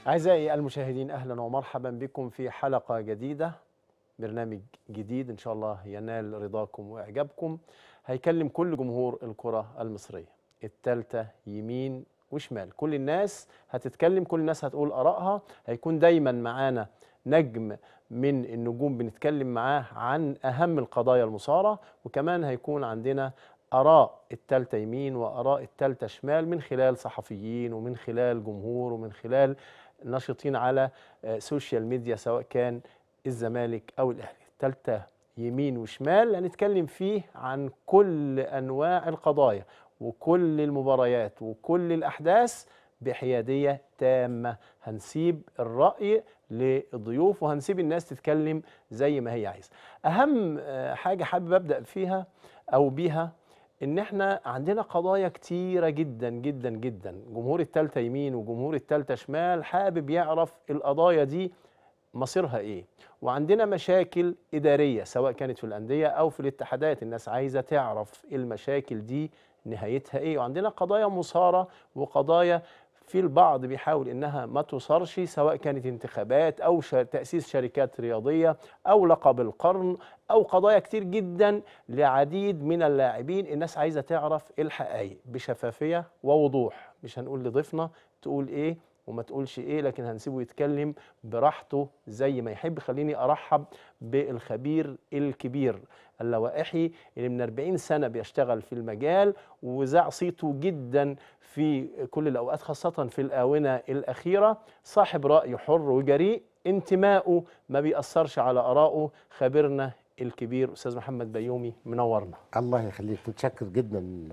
أعزائي المشاهدين أهلا ومرحبا بكم في حلقة جديدة برنامج جديد إن شاء الله ينال رضاكم وإعجابكم هيكلم كل جمهور الكرة المصرية التالتة يمين وشمال كل الناس هتتكلم كل الناس هتقول آرائها هيكون دايما معانا نجم من النجوم بنتكلم معاه عن أهم القضايا المثارة وكمان هيكون عندنا آراء التالتة يمين وآراء التالتة شمال من خلال صحفيين ومن خلال جمهور ومن خلال ناشطين على آه، سوشيال ميديا سواء كان الزمالك أو الأهلي التالتة يمين وشمال هنتكلم فيه عن كل أنواع القضايا وكل المباريات وكل الأحداث بحيادية تامة هنسيب الرأي للضيوف وهنسيب الناس تتكلم زي ما هي عايزة أهم آه، حاجة حابب أبدأ فيها أو بيها ان احنا عندنا قضايا كتيره جدا جدا جدا جمهور التالتة يمين وجمهور التالتة شمال حابب يعرف القضايا دي مصيرها ايه وعندنا مشاكل اداريه سواء كانت في الانديه او في الاتحادات الناس عايزه تعرف المشاكل دي نهايتها ايه وعندنا قضايا مثاره وقضايا في البعض بيحاول انها ما تصارش سواء كانت انتخابات او شا- تاسيس شركات رياضيه او لقب القرن او قضايا كتير جدا لعديد من اللاعبين الناس عايزه تعرف الحقائق بشفافيه ووضوح مش هنقول لضيفنا تقول ايه وما تقولش ايه لكن هنسيبه يتكلم براحته زي ما يحب خليني ارحب بالخبير الكبير اللوائحي اللي من 40 سنه بيشتغل في المجال وذاع صيته جدا في كل الاوقات خاصه في الاونه الاخيره صاحب راي حر وجريء انتمائه ما بيأثرش على ارائه خبيرنا الكبير استاذ محمد بيومي منورنا الله يخليك متشكر جدا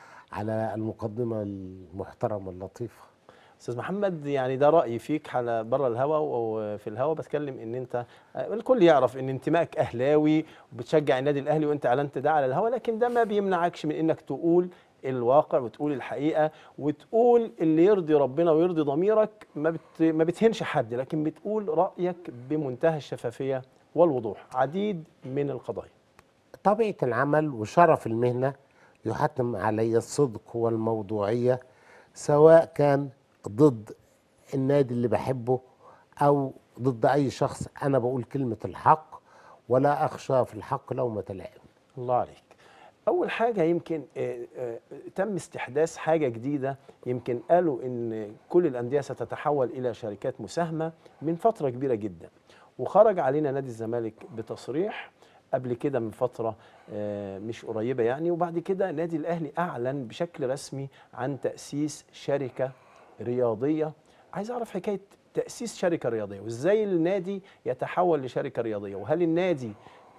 على المقدمة المحترمة اللطيفة استاذ محمد يعني ده رايي فيك على بره الهوا وفي الهوا بتكلم ان انت الكل يعرف ان انتمائك اهلاوي وبتشجع النادي الاهلي وانت اعلنت ده على الهوا لكن ده ما بيمنعكش من انك تقول الواقع وتقول الحقيقه وتقول اللي يرضي ربنا ويرضي ضميرك ما بت ما بتهنش حد لكن بتقول رايك بمنتهى الشفافيه والوضوح عديد من القضايا طبيعة العمل وشرف المهنة يحتم علي الصدق والموضوعية سواء كان ضد النادي اللي بحبه أو ضد أي شخص أنا بقول كلمة الحق ولا أخشى في الحق لومة لائم الله عليك اول حاجه يمكن آه، آه، تم استحداث حاجه جديده يمكن قالوا ان كل الانديه ستتحول الى شركات مساهمه من فتره كبيره جدا وخرج علينا نادي الزمالك بتصريح قبل كده من فتره آه، مش قريبه يعني وبعد كده نادي الاهلي اعلن بشكل رسمي عن تاسيس شركه رياضيه عايز اعرف حكايه تاسيس شركه رياضيه وازاي النادي يتحول لشركه رياضيه وهل النادي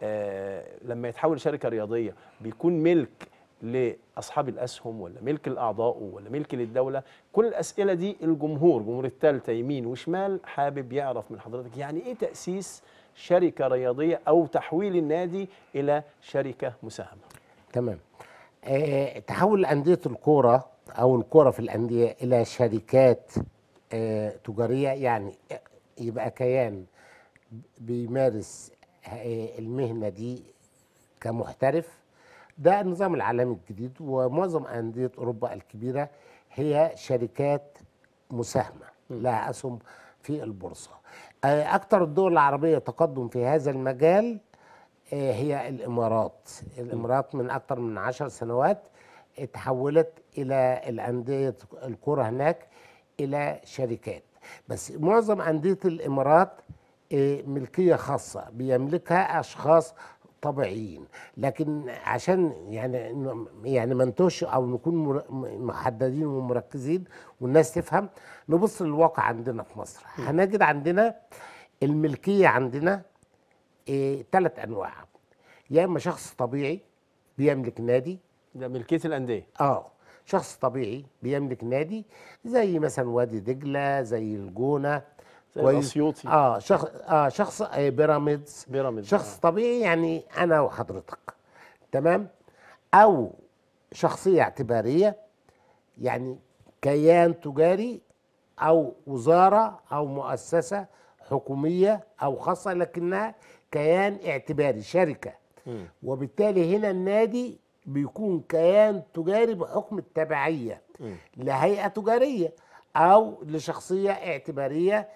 آه لما يتحول لشركه رياضيه بيكون ملك لاصحاب الاسهم ولا ملك لاعضائه ولا ملك للدوله كل الاسئله دي الجمهور جمهور الثالثه يمين وشمال حابب يعرف من حضرتك يعني ايه تاسيس شركه رياضيه او تحويل النادي الى شركه مساهمه تمام آه تحول أندية الكورة أو الكورة في الأندية إلى شركات آه تجارية يعني يبقى كيان بيمارس آه المهنة دي كمحترف ده النظام العالمي الجديد ومعظم أندية أوروبا الكبيرة هي شركات مساهمة لها أسهم في البورصة آه، أكثر الدول العربية تقدم في هذا المجال آه، هي الإمارات الإمارات من أكثر من عشر سنوات اتحولت إلى الأندية الكرة هناك إلى شركات بس معظم أندية الإمارات آه، ملكية خاصة بيملكها أشخاص طبيعيين لكن عشان يعني إنه- يعني ما نتوهش او نكون مر- محددين ومركزين والناس تفهم نبص للواقع عندنا في مصر هنجد عندنا الملكيه عندنا ثلاث انواع يا اما شخص طبيعي بيملك نادي ده ملكيه الانديه اه شخص طبيعي بيملك نادي زي مثلا وادي دجله زي الجونه زي كويس؟ الأسيوطي. اه شخص اه شخص آه بيراميدز بيراميدز شخص آه. طبيعي يعني انا وحضرتك تمام او شخصيه اعتباريه يعني كيان تجاري او وزاره او مؤسسه حكوميه او خاصه لكنها كيان اعتباري شركه وبالتالي هنا النادي بيكون كيان تجاري بحكم التبعيه لهيئه تجاريه او لشخصيه اعتباريه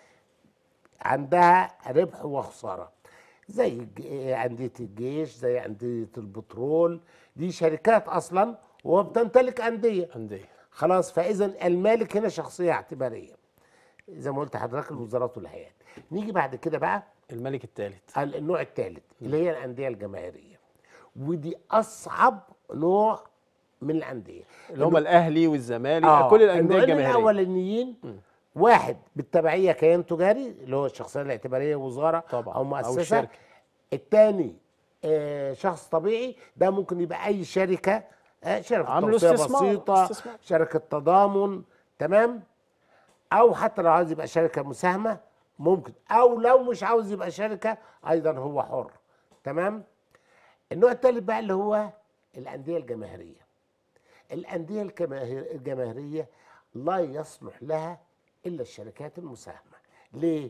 عندها ربح وخساره زي الج- انديه الجيش زي انديه البترول دي شركات اصلا وبتمتلك انديه انديه خلاص فاذا المالك هنا شخصيه اعتباريه زي ما قلت لحضرتك الوزارات والهيئات نيجي بعد كده بقى الملك الثالث ال- النوع الثالث اللي هي الانديه الجماهيريه ودي اصعب نوع من الانديه اللي هم الاهلي والزمالك آه، كل الانديه النوعين الجماهيريه الاولانيين واحد بالتبعيه كيان تجاري اللي هو الشخصيه الاعتباريه وزاره طبعا، او أو مؤسسه الشركة. الثاني آه شخص طبيعي ده ممكن يبقى اي شركه آه شركه عامله توصيه استثمار، بسيطه استثمار. شركه تضامن تمام او حتى لو عاوز يبقى شركه مساهمه ممكن او لو مش عاوز يبقى شركه ايضا هو حر تمام النوع الثالث بقى اللي هو الانديه الجماهيريه الانديه الجماهير- الجماهيريه لا يصلح لها الا الشركات المساهمه ليه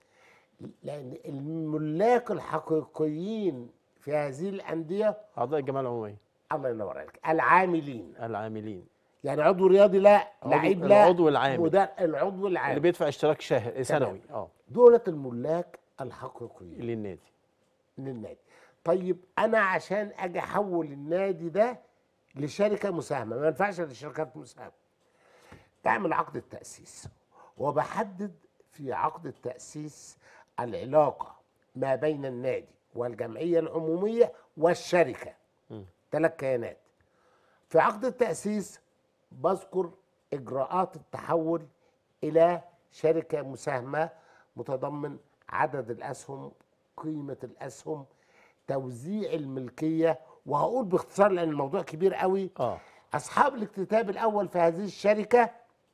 لان الملاك الحقيقيين في هذه الانديه اعضاء الجمعيه العموميه الله ينور عليك العاملين العاملين يعني عضو رياضي لا عضو- لعيب لا العضو العامل. مدر... العضو اللي العامل بيدفع اشتراك شهر سنوي اه دولة الملاك الحقيقيين للنادي للنادي طيب انا عشان اجي احول النادي ده لشركه مساهمه ما ينفعش للشركات مساهمه بعمل عقد التاسيس وبحدد في عقد التاسيس العلاقه ما بين النادي والجمعيه العموميه والشركه ثلاث كيانات في عقد التاسيس بذكر اجراءات التحول الى شركه مساهمه متضمن عدد الاسهم قيمه الاسهم توزيع الملكيه وهقول باختصار لان الموضوع كبير قوي اه اصحاب الاكتتاب الاول في هذه الشركه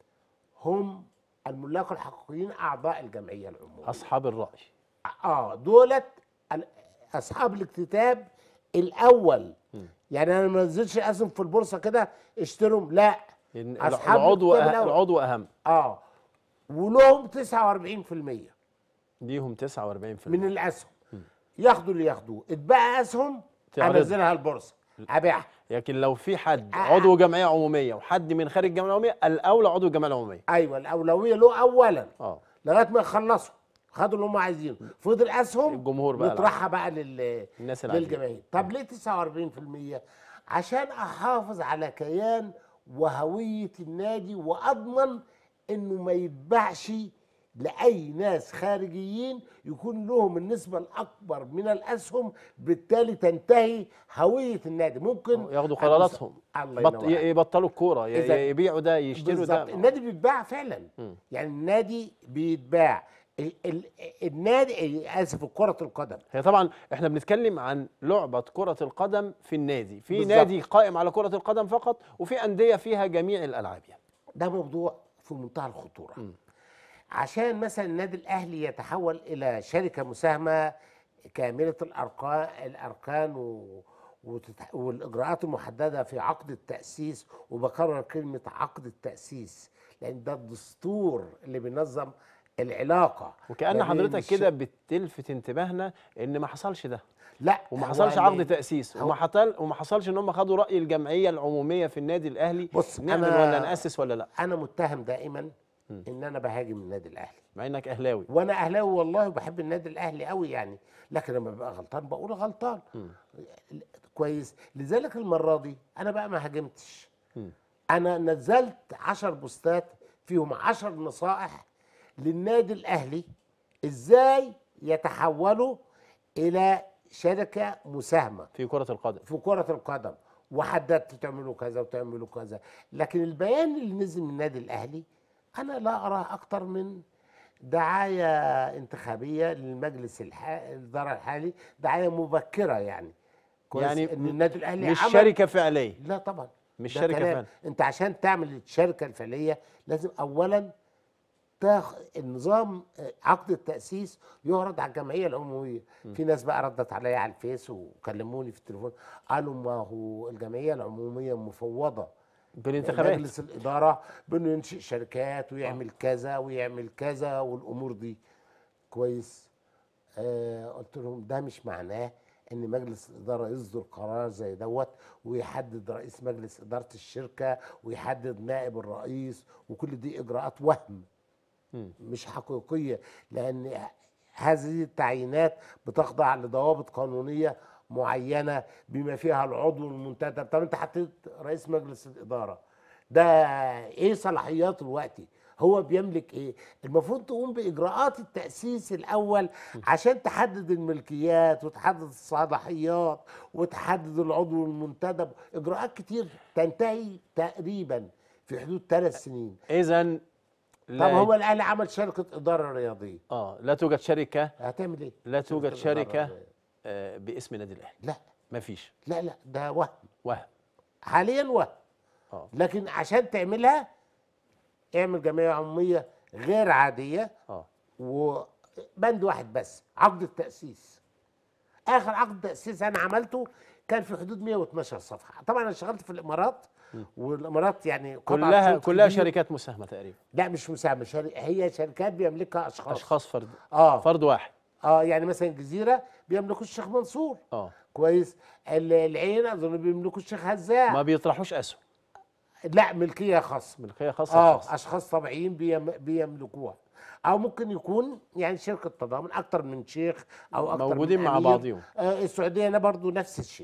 هم الملاك الحقيقيين اعضاء الجمعيه العموميه اصحاب الراي اه دولت ال- اصحاب الاكتتاب الاول يعني انا ما انزلش اسهم في البورصه كده اشترهم لا لأن أصحاب العضو الاكتتاب أه... الأول. العضو اهم اه ولهم 49% ليهم 49% من الاسهم ياخدوا اللي ياخدوه اتبقى اسهم تعرضها. انزلها البورصه ابيعها لكن لو في حد آه. عضو جمعيه عموميه وحد من خارج الجمعيه العموميه الاولى عضو الجمعيه العموميه ايوه الاولويه له اولا اه لغايه ما يخلصوا خدوا اللي هم عايزينه فضل اسهم الجمهور بقى نطرحها بقى لل الناس اللي عايزين. للجماهير طب ليه 49% عشان احافظ على كيان وهويه النادي واضمن انه ما يتباعش لاي ناس خارجيين يكون لهم النسبه الاكبر من الاسهم بالتالي تنتهي هويه النادي ممكن ياخدوا قراراتهم الله بط... ينور عليك. يبطلوا الكوره ي... إذا- يبيعوا ده يشتروا بالظبط ده النادي بيتباع فعلا مم. يعني النادي بيتباع ال- ال- النادي اسف كره القدم هي طبعا احنا بنتكلم عن لعبه كره القدم في النادي في بالظبط. نادي قائم على كره القدم فقط وفي انديه فيها جميع الالعاب يعني ده موضوع في منتهى الخطوره عشان مثلا النادي الاهلي يتحول الى شركه مساهمه كامله الاركان الاركان و وتتح- والاجراءات المحدده في عقد التاسيس وبكرر كلمه عقد التاسيس لان ده الدستور اللي بينظم العلاقه وكأن ما بين حضرتك الش- كده بتلفت انتباهنا ان ما حصلش ده لا وما هو حصلش اللي- عقد تأسيس هو- وما حصل وما حصلش ان هم خدوا رأي الجمعية العمومية في النادي الأهلي بص، نعمل أنا- ولا نأسس ولا لا انا متهم دائما ان انا بهاجم النادي الاهلي مع انك أهلاوي وانا اهلاوي والله وبحب النادي الاهلي قوي يعني لكن لما ببقى غلطان بقول غلطان كويس لذلك المره دي انا بقى ما هاجمتش انا نزلت عشر بوستات فيهم عشر نصائح للنادي الاهلي ازاي يتحولوا الى شركه مساهمه في كرة القدم في كرة القدم وحددت تعملوا كذا وتعملوا كذا لكن البيان اللي نزل من النادي الأهلي أنا لا أراه أكتر من دعاية انتخابية للمجلس الح... الإدارة الحالي دعاية مبكرة يعني كويس يعني إن النادي الأهلي مش عمل شركة فعلية لا طبعا مش ده شركة كلام. فعلا. أنت عشان تعمل الشركة الفعلية لازم أولا تاخ... النظام آه، عقد التأسيس يعرض على الجمعية العمومية في ناس بقى ردت عليا على الفيس وكلموني في التليفون قالوا ما هو الجمعية العمومية مفوضة بالانتخابات مجلس الإدارة بأنه ينشئ شركات ويعمل كذا ويعمل كذا والأمور دي كويس آه قلت لهم ده مش معناه ان مجلس الاداره يصدر قرار زي دوت ويحدد رئيس مجلس اداره الشركه ويحدد نائب الرئيس وكل دي اجراءات وهم مم. مش حقيقيه لان هذه التعيينات بتخضع لضوابط قانونيه معينه بما فيها العضو المنتدب طب انت حطيت رئيس مجلس الاداره ده ايه صلاحياته دلوقتي هو بيملك ايه المفروض تقوم باجراءات التاسيس الاول عشان تحدد الملكيات وتحدد الصلاحيات وتحدد العضو المنتدب اجراءات كتير تنتهي تقريبا في حدود ثلاث سنين اذا طب لا هو الاهلي عمل شركه اداره رياضيه اه لا توجد شركه هتعمل ايه لا توجد شركة الإدارة شركه الرياضية. آه باسم نادي الاهلي لا ما فيش لا لا ده وهم وهم حاليا وهم اه لكن عشان تعملها اعمل جمعيه عموميه غير عاديه اه وبند واحد بس عقد التاسيس اخر عقد تاسيس انا عملته كان في حدود 112 صفحه طبعا انا اشتغلت في الامارات والامارات يعني قطعة كلها صوت كلها كبير. شركات مساهمه تقريبا لا مش مساهمه شركة هي شركات بيملكها اشخاص اشخاص فرد اه فرد واحد اه يعني مثلا الجزيره بيملكوا الشيخ منصور اه كويس ال- العين اظن بيملكوا الشيخ هزاع ما بيطرحوش اسهم لا ملكيه خاصه ملكيه خاصه اه خاصة. اشخاص طبيعيين بيم بيملكوها او ممكن يكون يعني شركه تضامن اكتر من شيخ او اكتر موجودين من مع أمير. بعضهم. آه السعوديه هنا برضو نفس الشيء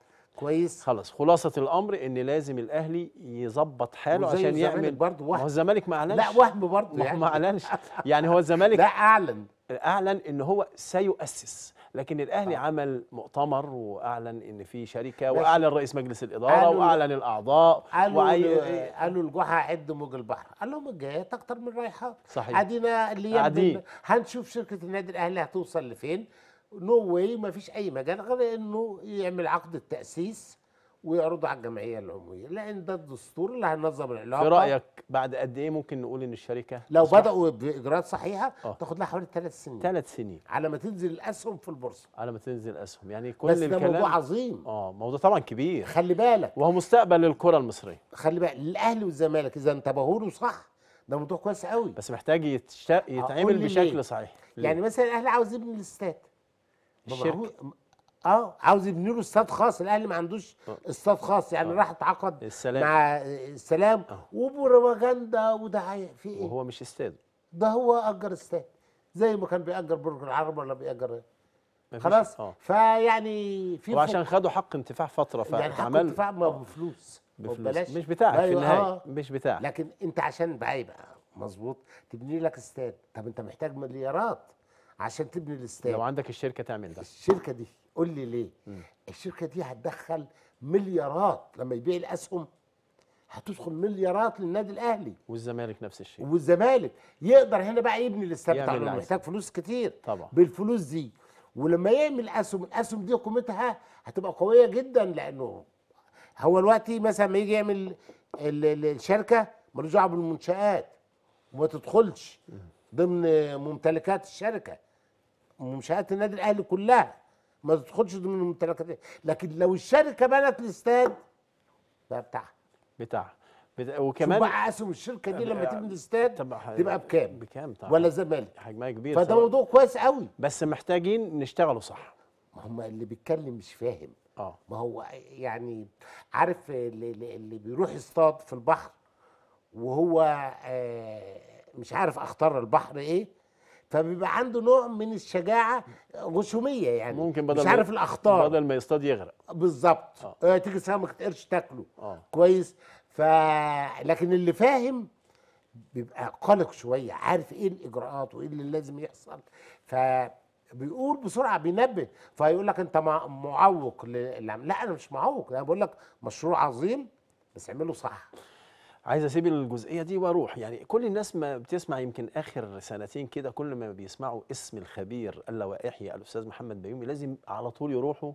كويس خلاص خلاصه الامر ان لازم الاهلي يظبط حاله وزي عشان الزمالك يعمل برضو ما هو وهم الزمالك ما اعلنش لا وهم برضو ما هو يعني ما اعلنش يعني هو الزمالك لا اعلن اعلن ان هو سيؤسس لكن الاهلي عمل مؤتمر واعلن ان في شركه ماشي. واعلن رئيس مجلس الاداره قالوا- واعلن الاعضاء قالوا وعي... قالوا الجحا عد موج البحر قال لهم الجايات اكتر من رايحات صحيح. ادينا اللي قاعدين. يبدو هنشوف شركه النادي الاهلي هتوصل لفين نو واي ما فيش اي مجال غير انه يعمل عقد التاسيس ويعرضه على الجمعيه العموميه لان ده الدستور اللي هينظم العلاقه في رايك بعد قد ايه ممكن نقول ان الشركه لو تصبح بداوا باجراءات صحيحه آه. تاخد لها حوالي ثلاث سنين ثلاث سنين على ما تنزل الاسهم في البورصه على ما تنزل اسهم يعني كل بس ده الكلام موضوع عظيم اه موضوع طبعا كبير خلي بالك وهو مستقبل للكره المصريه خلي بالك الاهلي والزمالك اذا انتبهوا له صح ده موضوع كويس قوي بس محتاج يتشا... قول يتعمل لي بشكل ليه؟ صحيح يعني مثلا الاهلي عاوز يبني الاستاد ما الشركة. هو- اه عاوز يبني له استاد خاص الاهلي ما عندوش استاد خاص يعني راح اتعاقد السلام. مع السلام آه. وبروباجندا ودعايه في ايه وهو مش استاد ده هو اجر استاد زي ما كان بيأجر برج العرب ولا بيأجر مفيش- خلاص اه فيعني في وعشان خدوا حق انتفاع فتره يعني حق فاتعمل الدفاع ما بفلوس بفلوس ببلاش. مش بتاعك في أيوة، النهايه آه. مش بتاعك لكن انت عشان بقى يبقى مظبوط تبني لك استاد طب انت محتاج مليارات عشان تبني الاستاد لو عندك الشركه تعمل ده الشركه دي قول لي ليه الشركه دي هتدخل مليارات لما يبيع الاسهم هتدخل مليارات للنادي الاهلي والزمالك نفس الشيء والزمالك يقدر هنا بقى يبني الاستاد يعمل بتاعه اللي لأنه عايزه. محتاج فلوس كتير طبعا. بالفلوس دي ولما يعمل اسهم الاسهم دي قيمتها هتبقى قويه جدا لانه هو دلوقتي مثلا ما يجي يعمل ال- ال- الشركه ملوش دعوه بالمنشات وما تدخلش ضمن ممتلكات الشركه منشات النادي الاهلي كلها ما تدخلش ضمن ممتلكات لكن لو الشركه بنت الاستاد ده بتاعها بتاعها بت... شوف وكمان بقى اسهم الشركه دي لما تبني الاستاد تبقى تبقى بكام بكام طبعا ولا زمالك حجمها كبير فده سواء. موضوع كويس قوي بس محتاجين نشتغلوا صح ما هم اللي بيتكلم مش فاهم اه ما هو يعني عارف اللي, اللي اللي بيروح يصطاد في البحر وهو آه، مش عارف اختار البحر ايه فبيبقى عنده نوع من الشجاعه غشوميه يعني ممكن بدل مش ما- عارف الاخطار بدل ما يصطاد يغرق بالظبط آه. آه. تيجي سمكه قرش تاكله اه كويس ف لكن اللي فاهم بيبقى قلق شويه عارف ايه الاجراءات وايه اللي لازم يحصل فبيقول بسرعه بينبه فيقول لك انت مع- معوق للعمل لا انا مش معوق انا بقول لك مشروع عظيم بس اعمله صح عايز اسيب الجزئيه دي واروح يعني كل الناس ما بتسمع يمكن اخر سنتين كده كل ما بيسمعوا اسم الخبير اللوائحي الاستاذ محمد بيومي لازم على طول يروحوا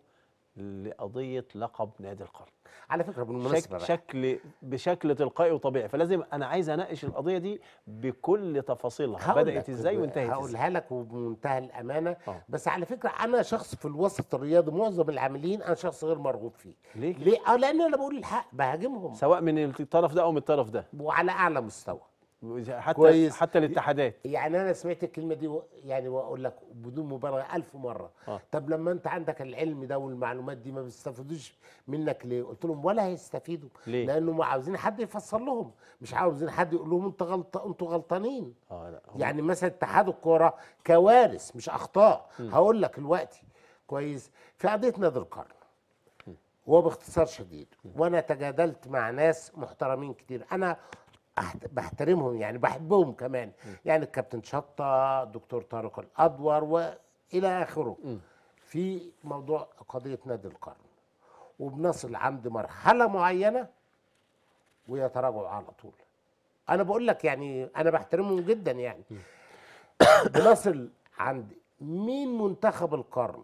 لقضيه لقب نادي القرن على فكره بالمناسبه شك بقى شكل بشكل تلقائي وطبيعي فلازم انا عايز اناقش القضيه دي بكل تفاصيلها هقول بدات لك ازاي ب- وانتهت ازاي هقولها لك وبمنتهى الامانه آه. بس على فكره انا شخص في الوسط الرياضي معظم العاملين انا شخص غير مرغوب فيه ليه كده؟ ليه؟ اه لان انا بقول الحق بهاجمهم سواء من الطرف ده او من الطرف ده وعلى اعلى مستوى حتى كويس. حتى الاتحادات يعني انا سمعت الكلمه دي و... يعني واقول لك بدون مبالغه ألف مره آه. طب لما انت عندك العلم ده والمعلومات دي ما بيستفيدوش منك ليه قلت لهم ولا هيستفيدوا ليه؟ لانهم عاوزين حد يفسر لهم مش عاوزين حد يقول لهم انت غلط انتوا غلطانين اه لا هم- يعني مثلا اتحاد الكوره كوارث مش اخطاء هقول لك دلوقتي كويس في قضيه نادي القرن هو باختصار شديد وانا تجادلت مع ناس محترمين كتير انا أحت- بحترمهم يعني بحبهم كمان يعني الكابتن شطه الدكتور طارق الادور والى اخره في موضوع قضيه نادي القرن وبنصل عند مرحله معينه ويتراجعوا على طول انا بقول لك يعني انا بحترمهم جدا يعني بنصل عند مين منتخب القرن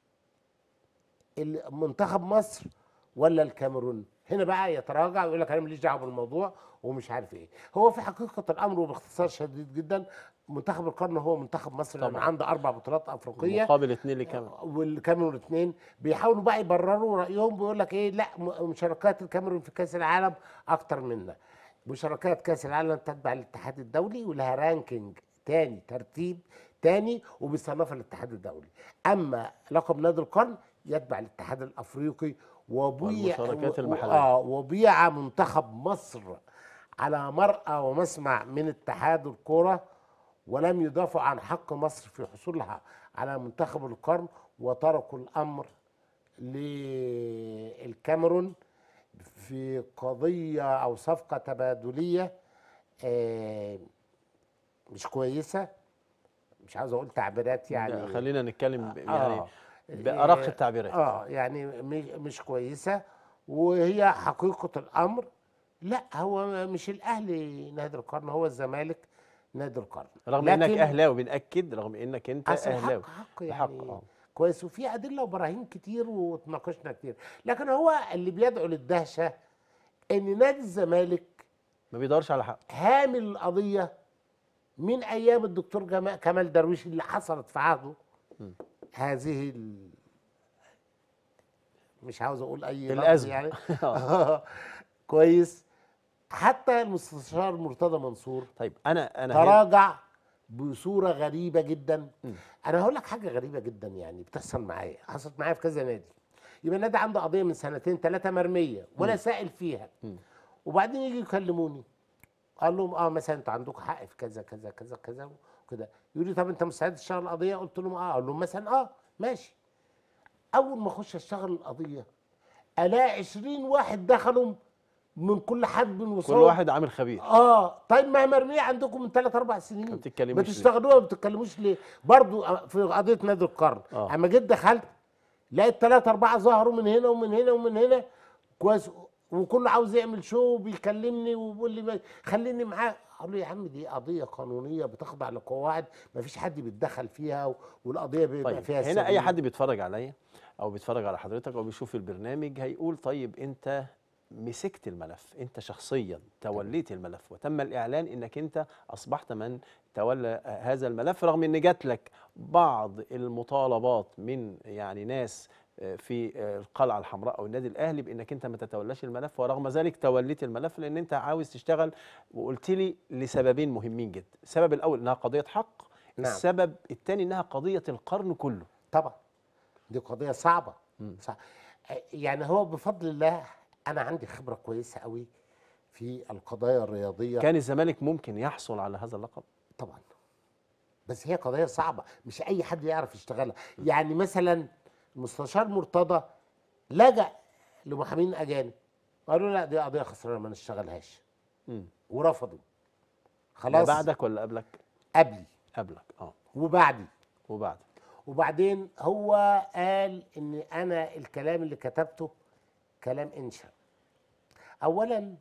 ال- منتخب مصر ولا الكاميرون هنا بقى يتراجع ويقول لك انا ماليش دعوه بالموضوع ومش عارف ايه هو في حقيقه الامر وباختصار شديد جدا منتخب القرن هو منتخب مصر لان طبعاً. عنده اربع بطولات افريقيه مقابل اتنين لكام والكاميرون اثنين بيحاولوا بقى يبرروا رايهم بيقول لك ايه لا م- مشاركات الكاميرون في كاس العالم اكتر منا مشاركات كاس العالم تتبع الاتحاد الدولي ولها رانكينج تاني ترتيب تاني وبيصنفها الاتحاد الدولي اما لقب نادي القرن يتبع الاتحاد الافريقي وبيع والمشاركات و- و- المحلية. اه وبيع منتخب مصر على مرأى ومسمع من اتحاد الكرة ولم يدافعوا عن حق مصر في حصولها على منتخب القرن وتركوا الأمر للكاميرون في قضية أو صفقة تبادلية آه، مش كويسة مش عاوز أقول تعبيرات يعني يعني خلينا نتكلم ب- يعني آه. بأرق التعبيرات اه يعني مش مش كويسه وهي حقيقه الامر لا هو مش الاهلي نادي القرن هو الزمالك نادي القرن رغم انك لكن اهلاوي بنأكد رغم انك انت أصل اهلاوي حق حق الحق، يعني آه. كويس وفي ادله وبراهين كتير وتناقشنا كتير لكن هو اللي بيدعو للدهشه ان نادي الزمالك ما بيدورش على حق هامل القضيه من ايام الدكتور جمال كمال درويش اللي حصلت في عهده هذه ال... مش عاوز اقول اي لفظ الأزمة. يعني كويس حتى المستشار مرتضى منصور طيب انا انا هنا- تراجع بصوره غريبه جدا انا هقول لك حاجه غريبه جدا يعني بتحصل معايا حصلت معايا في كذا نادي يبقى النادي عنده قضيه من سنتين ثلاثه مرميه ولا سائل فيها وبعدين يجي يكلموني قال لهم اه مثلا انتوا عندكم حق في كذا كذا كذا كذا وكده يقول لي طب انت مستعد تشتغل القضيه قلت لهم اه اقول لهم مثلا اه ماشي اول ما اخش اشتغل القضيه الاقي 20 واحد دخلوا من كل حد كل وصوب واحد عامل خبير اه طيب ما هي مرميه عندكم من ثلاث اربع سنين ما بتتكلموش ليه؟ بتشتغلوها ما بتتكلموش ليه برضو في قضيه نادي القرن آه. اما جيت دخلت لقيت ثلاثة أربعة ظهروا من هنا ومن هنا ومن هنا كويس وكله عاوز يعمل شو وبيكلمني وبيقول لي ما- خليني معاه اقول له يا عم دي قضيه قانونيه بتخضع لقواعد ما فيش حد بيتدخل فيها و- والقضيه بيبقى طيب فيها هنا اي سبيل. حد بيتفرج عليا او بيتفرج على حضرتك او بيشوف البرنامج هيقول طيب انت مسكت الملف انت شخصيا توليت الملف وتم الاعلان انك انت اصبحت من تولى هذا الملف رغم ان جات لك بعض المطالبات من يعني ناس آه، في آه، القلعه الحمراء او النادي الاهلي بانك انت ما تتولاش الملف ورغم ذلك توليت الملف لان انت عاوز تشتغل وقلت لي لسببين مهمين جدا السبب الاول انها قضيه حق نعم. السبب الثاني انها قضيه القرن كله طبعا دي قضيه صعبه صع... يعني هو بفضل الله انا عندي خبره كويسه قوي في القضايا الرياضيه كان الزمالك ممكن يحصل على هذا اللقب طبعا بس هي قضيه صعبه مش اي حد يعرف يشتغلها يعني مثلا المستشار مرتضى لجأ لمحامين اجانب قالوا لا دي قضيه خسرانه ما نشتغلهاش مم. ورفضوا لا خلاص بعدك ولا قبلك قبلي قبلك اه وبعدي وبعدك وبعدين هو قال ان انا الكلام اللي كتبته كلام انشاء اولا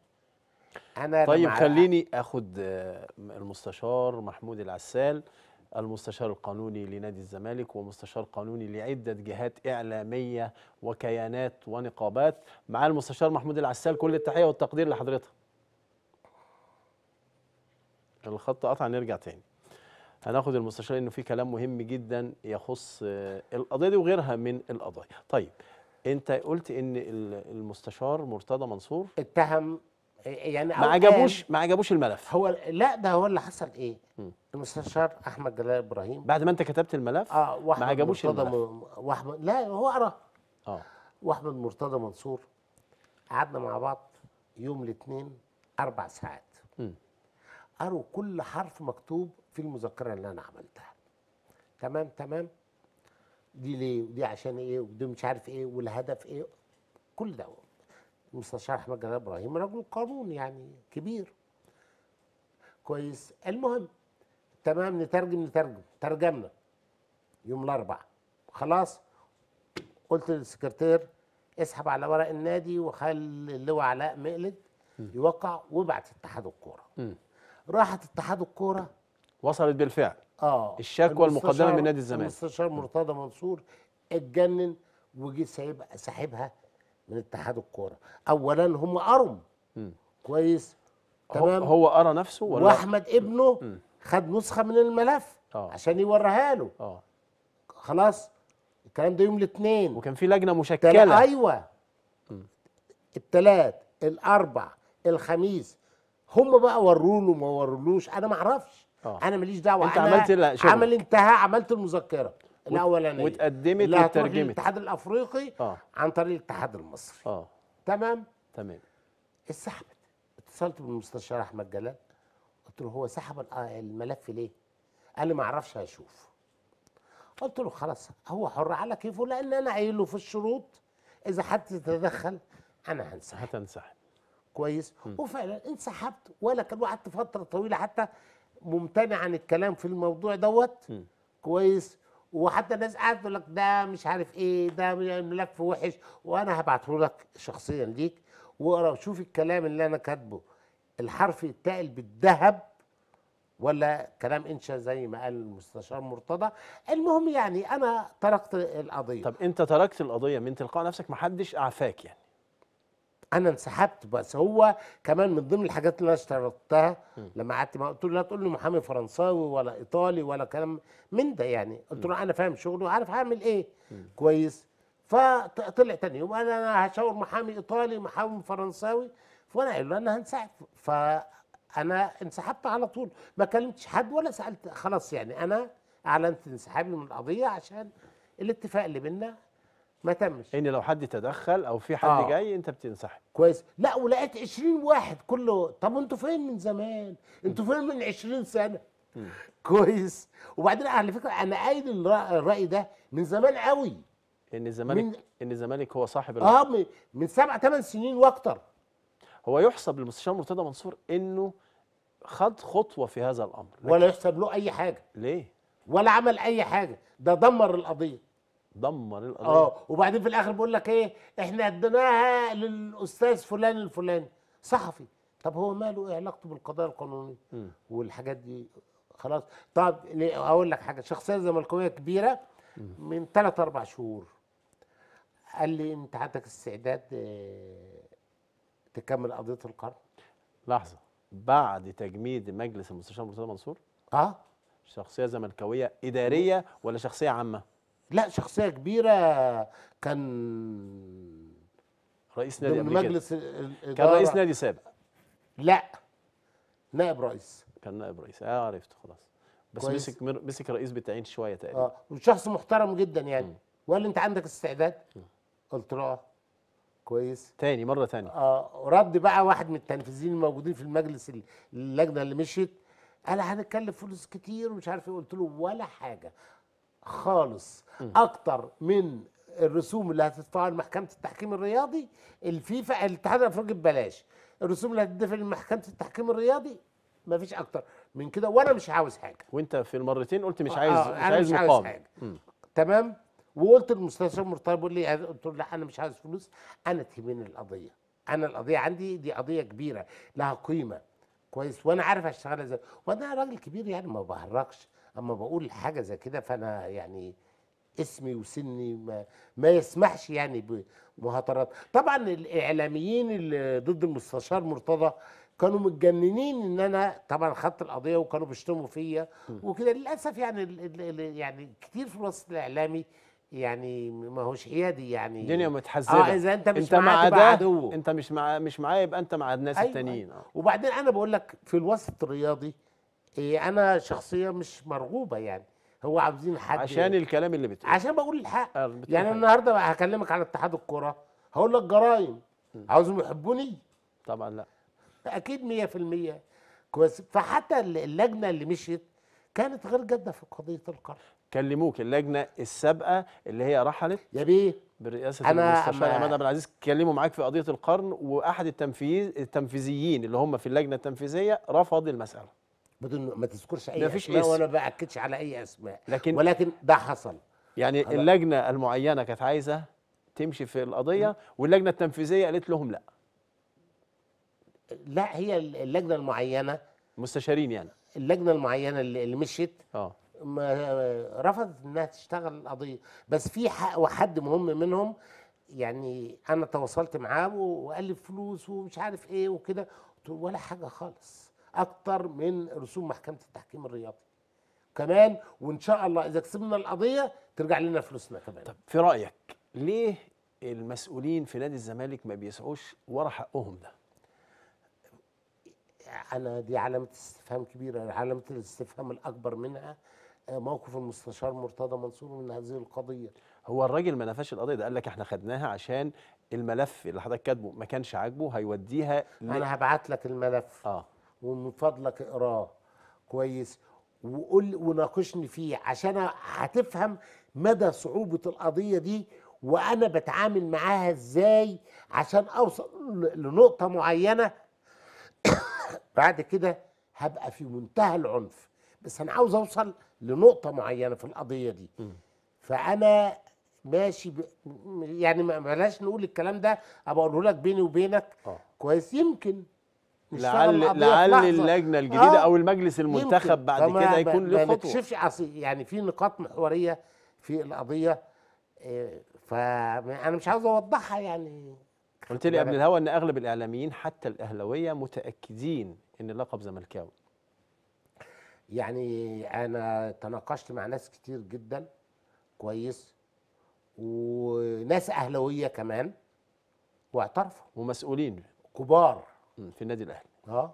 انا طيب لما- خليني اخد آه، المستشار محمود العسال المستشار القانوني لنادي الزمالك ومستشار قانوني لعدة جهات إعلامية وكيانات ونقابات مع المستشار محمود العسال كل التحية والتقدير لحضرتك الخط قطع نرجع تاني هناخد المستشار انه في كلام مهم جدا يخص آه، القضيه دي وغيرها من القضايا طيب انت قلت ان ال- المستشار مرتضى منصور اتهم يعني ما أو قال- عجبوش ما عجبوش الملف هو لا ده هو اللي حصل ايه مم. المستشار احمد جلال ابراهيم بعد ما انت كتبت الملف اه واحمد عجبوش مرتضى الملف. م- واحمد لا هو قرا اه واحمد مرتضى منصور قعدنا مع بعض يوم الاثنين اربع ساعات مم. قروا كل حرف مكتوب في المذكره اللي انا عملتها تمام تمام دي ليه ودي عشان ايه ودي مش عارف ايه والهدف ايه كل ده المستشار احمد جلال ابراهيم رجل قانون يعني كبير كويس المهم تمام نترجم نترجم ترجمنا يوم الاربعاء خلاص قلت للسكرتير اسحب على ورق النادي وخلي اللواء علاء مقلد يوقع وابعت اتحاد الكوره مم. راحت اتحاد الكوره وصلت بالفعل اه الشكوى المقدمة المستشار- من نادي الزمالك. المستشار مرتضى منصور اتجنن وجي سايب ساحبها من اتحاد الكوره اولا هم قروا مم. كويس هو, تمام هو قرا نفسه ولا واحمد ابنه مم. خد نسخه من الملف اه عشان يوريها له اه خلاص الكلام ده يوم الاثنين وكان في لجنه تلا... مشكله ايوه مم. الثلاث الاربع الخميس هم بقى وروا له ما ورولوش انا ما اعرفش آه. انا ماليش دعوه أنت أنا عملت لا، شغل. عمل انتهى عملت المذكره الاولانيه واتقدمت اللي هتروح واترجمت. للاتحاد الافريقي اه عن طريق الاتحاد المصري اه تمام تمام اتسحبت اتصلت بالمستشار احمد جلال قلت له هو سحب ال- آه الملف ليه؟ قال لي ما اعرفش هشوف قلت له خلاص هو حر على كيفه لان انا قايل له في الشروط اذا حد يتدخل انا هنسحب هتنسحب كويس وفعلا انسحبت ولا كان وقعدت فتره طويله حتى ممتنع عن الكلام في الموضوع دوت مم. كويس وحتى الناس قاعده تقول لك ده مش عارف ايه ده ملف وحش وانا هبعته لك شخصيا ليك واقرا وشوف الكلام اللي انا كاتبه الحرف يتقل بالذهب ولا كلام انشا زي ما قال المستشار مرتضى المهم يعني انا تركت القضيه طب انت تركت القضيه من تلقاء نفسك ما حدش اعفاك يعني انا انسحبت بس هو كمان من ضمن الحاجات اللي انا اشترطتها لما قعدت معاه قلت له لا تقول لي محامي فرنساوي ولا ايطالي ولا كلام من ده يعني قلت له انا فاهم شغلي وعارف هعمل ايه كويس فطلع تاني يوم قال انا هشاور محامي ايطالي محامي فرنساوي فانا قايل له انا هنسحب فانا انسحبت على طول ما كلمتش حد ولا سالت خلاص يعني انا اعلنت انسحابي من القضيه عشان الاتفاق اللي بينا ما تمش ان لو حد تدخل او في حد آه. جاي انت بتنسحب كويس لا ولقيت 20 واحد كله طب انتوا فين من زمان انتوا فين من 20 سنه كويس وبعدين على فكره انا قايل الرأ- الراي ده من زمان قوي ان الزمالك من- ان الزمالك هو صاحب ال- اه من- من سبع ثمان سنين واكتر هو يحسب للمستشار مرتضى منصور انه خد خطوه في هذا الامر لكن ولا يحسب له اي حاجه ليه ولا عمل اي حاجه ده دمر القضيه دمر القضيه اه وبعدين في الاخر بيقول لك ايه احنا اديناها للاستاذ فلان الفلاني صحفي طب هو ماله ايه علاقته بالقضايا القانونيه مم. والحاجات دي خلاص طب ليه- اقول لك حاجه شخصيه زملكاويه كبيره من ثلاث اربع شهور قال لي انت عندك استعداد آه، تكمل قضيه القرن لحظه بعد تجميد مجلس المستشار مرتضى منصور اه شخصيه زملكاويه اداريه ولا شخصيه عامه لا شخصيه كبيره كان رئيس نادي ضمن قبل كده مجلس ال- الاداره كان رئيس نادي سابق لا نائب رئيس كان نائب رئيس اه عرفت خلاص بس كويس. مسك مر- مسك رئيس بالتعيين شويه تقريبا اه وشخص محترم جدا يعني وقال لي انت عندك استعداد قلت له اه كويس تاني مره تانية اه رد بقى واحد من التنفيذيين الموجودين في المجلس ال- اللجنه اللي مشيت قال هنتكلف فلوس كتير ومش عارف ايه قلت له ولا حاجه خالص اكتر من الرسوم اللي هتدفعها لمحكمه التحكيم الرياضي الفيفا الاتحاد الافريقي ببلاش الرسوم اللي هتدفع لمحكمه التحكيم الرياضي مفيش اكتر من كده وانا مش عاوز حاجه وانت في المرتين قلت مش آه، عايز آه، مش أنا عايز مش عايز مقابل حاجة. مم. تمام وقلت للمستشار مرتضى بيقول لي قلت له لا انا مش عايز فلوس انا تهمني القضيه انا القضيه عندي دي قضيه كبيره لها قيمه كويس وانا عارف اشتغلها ازاي وانا راجل كبير يعني ما بهرجش اما بقول حاجه زي كده فانا يعني اسمي وسني ما, ما يسمحش يعني بمهاترات طبعا الاعلاميين اللي ضد المستشار مرتضى كانوا متجننين ان انا طبعا خدت القضيه وكانوا بيشتموا فيا وكده للاسف يعني ال- ال- ال- يعني كتير في الوسط الاعلامي يعني ما هوش حيادي يعني الدنيا متحزبه اه اذا انت مش انت معاه مع تبقى ده عدو انت مش مع مش معايا يبقى انت مع الناس أيوة، التانيين آه. وبعدين انا بقول لك في الوسط الرياضي إيه انا شخصيه مش مرغوبه يعني هو عاوزين حد عشان الكلام اللي بتقوله عشان بقول الحق آه، بتقول يعني حاجة. النهارده بقى هكلمك على اتحاد الكوره هقول لك جرايم عاوزهم يحبوني طبعا لا اكيد 100% كويس فحتى اللجنه اللي مشيت كانت غير جاده في قضيه القرن كلموك اللجنه السابقه اللي هي رحلت يا بيه برئاسه أنا المستشار أما- عماد عبد العزيز اتكلموا معاك في قضيه القرن واحد التنفيذ التنفيذيين اللي هم في اللجنه التنفيذيه رفض المساله بدون ما تذكرش اي مفيش اسماء اسم. وانا ما باكدش على اي اسماء لكن ولكن ده حصل يعني خلاص. اللجنه المعينه كانت عايزه تمشي في القضيه واللجنه التنفيذيه قالت لهم لا لا هي اللجنه المعينه مستشارين يعني اللجنه المعينه اللي اللي مشيت اه ما رفضت انها تشتغل القضيه بس في ح- وحد مهم منهم يعني انا تواصلت معاه وقال لي فلوس ومش عارف ايه وكده قلت له ولا حاجه خالص اكتر من رسوم محكمه التحكيم الرياضي كمان وان شاء الله اذا كسبنا القضيه ترجع لنا فلوسنا كمان طب في رايك ليه المسؤولين في نادي الزمالك ما بيسعوش ورا حقهم ده انا دي علامه استفهام كبيره علامه الاستفهام الاكبر منها آه، موقف المستشار مرتضى منصور من هذه القضيه هو الراجل ما نفاش القضيه ده قال لك احنا خدناها عشان الملف اللي حضرتك كاتبه ما كانش عاجبه هيوديها ل... انا هبعت لك الملف اه ومن فضلك اقراه كويس وقول وناقشني فيه عشان هتفهم مدى صعوبة القضية دي وأنا بتعامل معاها إزاي عشان أوصل ل- لنقطة معينة بعد كده هبقى في منتهى العنف بس أنا عاوز أوصل لنقطة معينة في القضية دي فأنا ماشي ب... يعني ما بلاش نقول الكلام ده أبقى أقوله لك بيني وبينك اه كويس يمكن نشتغل لعل القضية في لعل لحظة. اللجنه الجديده آه. او المجلس المنتخب يمكن. بعد فما كده ب- يكون ما له خطوه نكشفش عصي- يعني في نقاط محوريه في القضيه إيه، فانا مش عاوز اوضحها يعني قلت لي قبل بالك. الهوا ان اغلب الاعلاميين حتى الاهلاويه متاكدين ان اللقب زملكاوي يعني انا تناقشت مع ناس كتير جدا كويس وناس اهلاويه كمان واعترفوا ومسؤولين كبار مم، في النادي الاهلي اه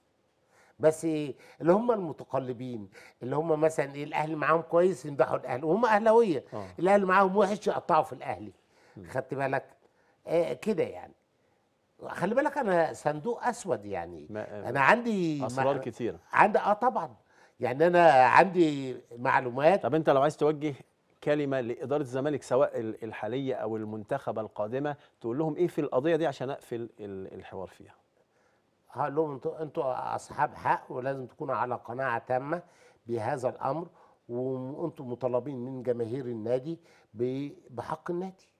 بس إيه اللي هم المتقلبين اللي هم مثلا ايه الاهلي معاهم كويس يمدحوا الاهلي وهم اهلاويه اه الاهلي معاهم وحش يقطعوا في الاهلي خدت بالك آه كده يعني خلي بالك انا صندوق اسود يعني ما- انا عندي اسرار مع- كتيره عندي اه طبعا يعني انا عندي معلومات طب انت لو عايز توجه كلمه لاداره الزمالك سواء ال- الحاليه او المنتخبه القادمه تقول لهم ايه في القضيه دي عشان اقفل ال- الحوار فيها هقول لهم انتوا انتوا اصحاب حق ولازم تكونوا على قناعه تامه بهذا الامر وانتم مطالبين من جماهير النادي ب- بحق النادي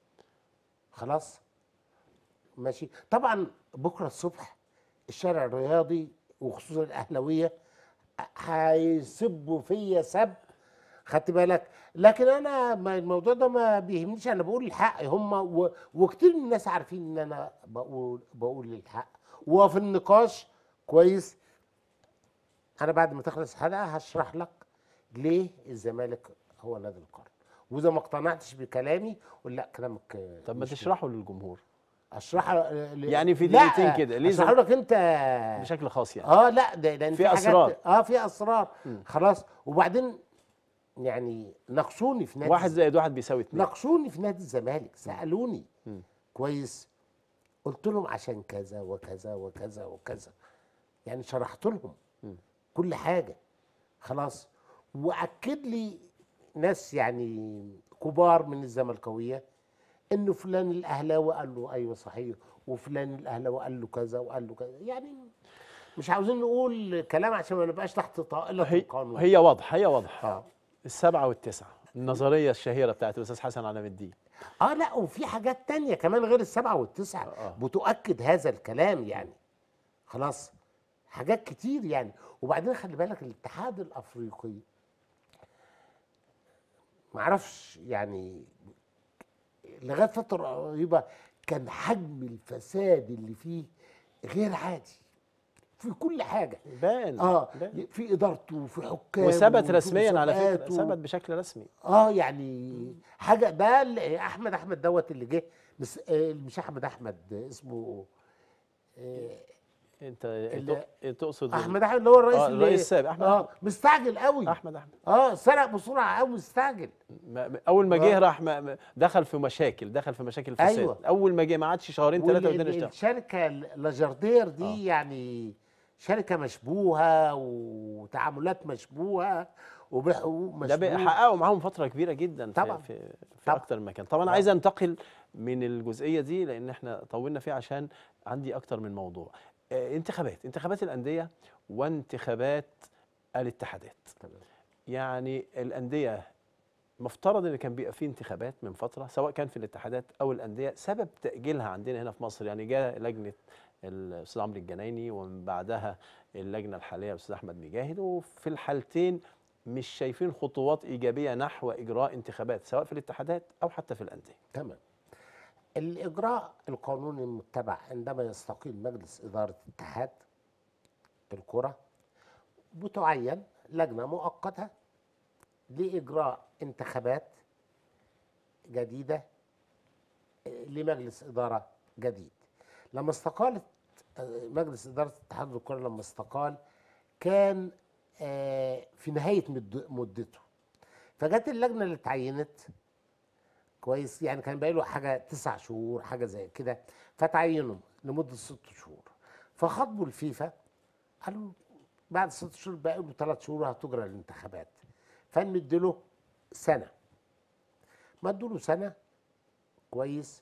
خلاص ماشي طبعا بكره الصبح الشارع الرياضي وخصوصا الاهلاويه هيسبوا فيا سب خدت بالك لكن انا ما الموضوع ده ما بيهمنيش انا بقول الحق هم و... وكتير من الناس عارفين ان انا بقول بقول الحق وفي النقاش كويس انا بعد ما تخلص الحلقه هشرح لك ليه الزمالك هو نادي القرن واذا ما اقتنعتش بكلامي قول لا كلامك آه، طب ما مش تشرحه للجمهور اشرح ل- يعني في لا، دقيقتين كده، ليه اشرح زم- لك انت بشكل خاص يعني اه لا ده لان في في, حاجات أسرار. اه في اسرار مم. خلاص وبعدين يعني ناقشوني في نادي واحد زائد واحد بيساوي اتنين ناقشوني في نادي الزمالك سالوني مم. كويس قلت لهم عشان كذا وكذا وكذا وكذا يعني شرحت لهم مم. كل حاجه خلاص واكد لي ناس يعني كبار من الزملكاويه انه فلان الاهلاوي قال له ايوه صحيح وفلان الاهلاوي قال له كذا وقال له كذا يعني مش عاوزين نقول كلام عشان ما نبقاش تحت طائله هي القانون هي واضحه هي واضحه اه السبعه والتسعه النظريه الشهيره بتاعت الاستاذ حسن علام الدين اه لا وفي حاجات تانية كمان غير السبعة والتسعة آه. بتؤكد هذا الكلام يعني خلاص حاجات كتير يعني وبعدين خلي بالك الاتحاد الافريقي معرفش يعني لغايه فتره قريبه كان حجم الفساد اللي فيه غير عادي في كل حاجه بان اه بان. في ادارته وفي حكام وثبت وفي رسميا على مسابقات فكره و- ثبت بشكل رسمي اه يعني حاجه ده اللي- احمد احمد دوت اللي جه بس آه، مش احمد احمد اسمه آه، انت اللي- تق- تقصد احمد احمد اللي هو الرئيس آه، اللي الرئيس السابق، أحمد اه أحمد. مستعجل قوي احمد احمد اه سرق بسرعه قوي مستعجل ما- ما- اول ما آه. جه راح ما- ما- دخل في مشاكل دخل في مشاكل فساد أيوة. اول ما جه ما عادش شهرين ثلاثه وال- والدنيا ال- اشتغل الشركه لاجاردير دي آه. يعني شركه مشبوهه وتعاملات مشبوهه وبحقوق ده مشبوهه حققوا معاهم فتره كبيره جدا طبعاً. في في, في طبعاً. اكتر من مكان طبعا آه. عايز انتقل من الجزئيه دي لان احنا طولنا فيها عشان عندي اكتر من موضوع آه، انتخابات انتخابات الانديه وانتخابات الاتحادات تمام. يعني الانديه مفترض ان كان بيبقى فيه انتخابات من فتره سواء كان في الاتحادات او الانديه سبب تاجيلها عندنا هنا في مصر يعني جاء لجنه الاستاذ عمرو الجنايني ومن بعدها اللجنه الحاليه الاستاذ احمد مجاهد وفي الحالتين مش شايفين خطوات ايجابيه نحو اجراء انتخابات سواء في الاتحادات او حتى في الانديه تمام الإجراء القانوني المتبع عندما يستقيل مجلس إدارة اتحاد الكرة بتعين لجنة مؤقتة لإجراء انتخابات جديدة آه، لمجلس إدارة جديد لما استقالت آه، مجلس إدارة اتحاد الكرة لما استقال كان آه، في نهاية مد- مدته فجت اللجنة اللي اتعينت كويس يعني كان باقي له حاجه تسع شهور حاجه زي كده فتعينوا لمده ست شهور فخاطبوا الفيفا قالوا بعد ست شهور باقي له ثلاث شهور هتجرى الانتخابات فنمد له سنه مدوا له سنه كويس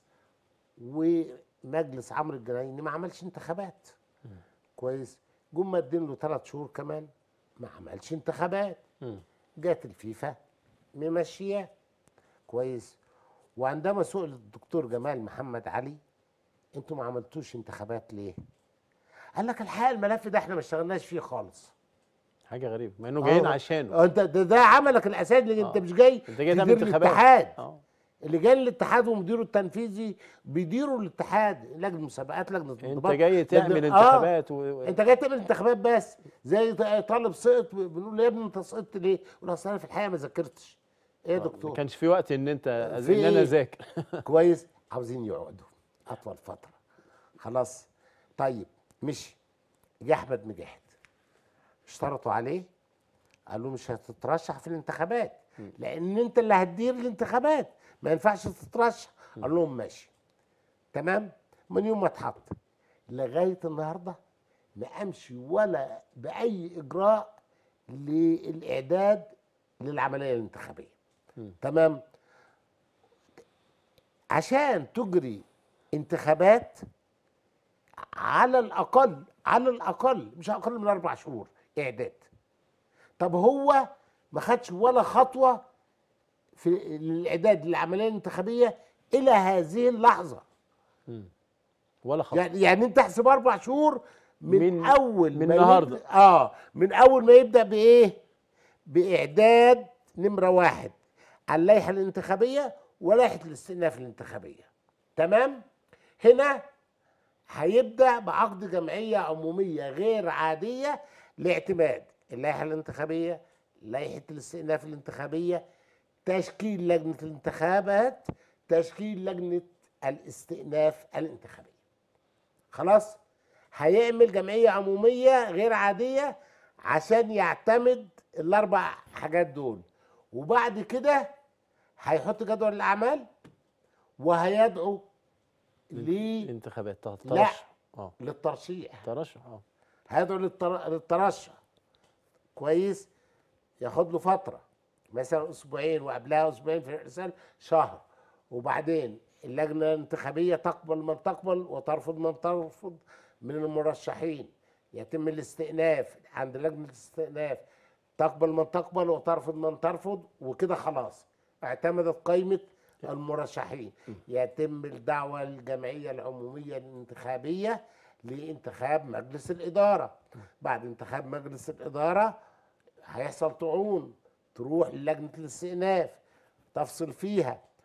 ومجلس عمرو الجنايني ما عملش انتخابات كويس جم مدين له ثلاث شهور كمان ما عملش انتخابات مم. جات الفيفا ممشياه كويس وعندما سئل الدكتور جمال محمد علي انتوا ما عملتوش انتخابات ليه؟ قال لك الحقيقه الملف ده احنا ما اشتغلناش فيه خالص حاجه غريبه مع انه جايين آه، عشانه آه، انت ده, ده عملك الاساسي اللي انت آه. مش جاي انت جاي تعمل تدير انتخابات الاتحاد اه لجان الاتحاد ومديره التنفيذي بيديروا الاتحاد لجنه مسابقات لجنه انت انضباط جاي تعمل لجنة- انتخابات و... انت جاي تعمل انتخابات بس زي ط- طالب سقط بنقول له يا ابني انت سقطت ليه؟ يقول اصل انا في الحقيقه ما ذاكرتش ايه يا ما دكتور؟ كانش في وقت ان انت في ان انا إيه؟ اذاكر كويس عاوزين يقعدوا اطول فتره خلاص طيب مشي جه احمد مجاهد اشترطوا عليه قالوا مش هتترشح في الانتخابات لان انت اللي هتدير الانتخابات ما ينفعش تترشح قال لهم ماشي تمام من يوم ما اتحط لغايه النهارده ما قامش ولا باي اجراء للاعداد للعمليه الانتخابيه تمام عشان تجري انتخابات على الاقل على الاقل مش اقل من اربع شهور اعداد طب هو ما خدش ولا خطوه في الاعداد للعمليه الانتخابيه الى هذه اللحظه ولا خطوه يعني يعني انت احسب اربع شهور من, من- من اول من ما النهاردة. يبدأ اه من اول ما يبدا بايه؟ باعداد نمره واحد على اللائحه الانتخابيه ولائحه الاستئناف الانتخابيه تمام؟ هنا هيبدا بعقد جمعيه عموميه غير عاديه لاعتماد اللائحه الانتخابيه لائحه الاستئناف الانتخابيه تشكيل لجنه الانتخابات تشكيل لجنه الاستئناف الانتخابيه خلاص هيعمل جمعيه عموميه غير عاديه عشان يعتمد الاربع حاجات دول وبعد كده هيحط جدول الاعمال وهيدعو ليه انتخابات لا. ترشح اه للترشيح ترشح اه هيدعو للتر... للترشح كويس ياخد له فتره مثلا اسبوعين وقبلها اسبوعين في الارسال شهر وبعدين اللجنه الانتخابيه تقبل من تقبل وترفض من ترفض من المرشحين يتم الاستئناف عند لجنه الاستئناف تقبل من تقبل وترفض من ترفض وكده خلاص اعتمدت قائمه المرشحين يتم الدعوه الجمعيه العموميه الانتخابيه لانتخاب مجلس الاداره بعد انتخاب مجلس الاداره هيحصل طعون تروح للجنه الاستئناف تفصل فيها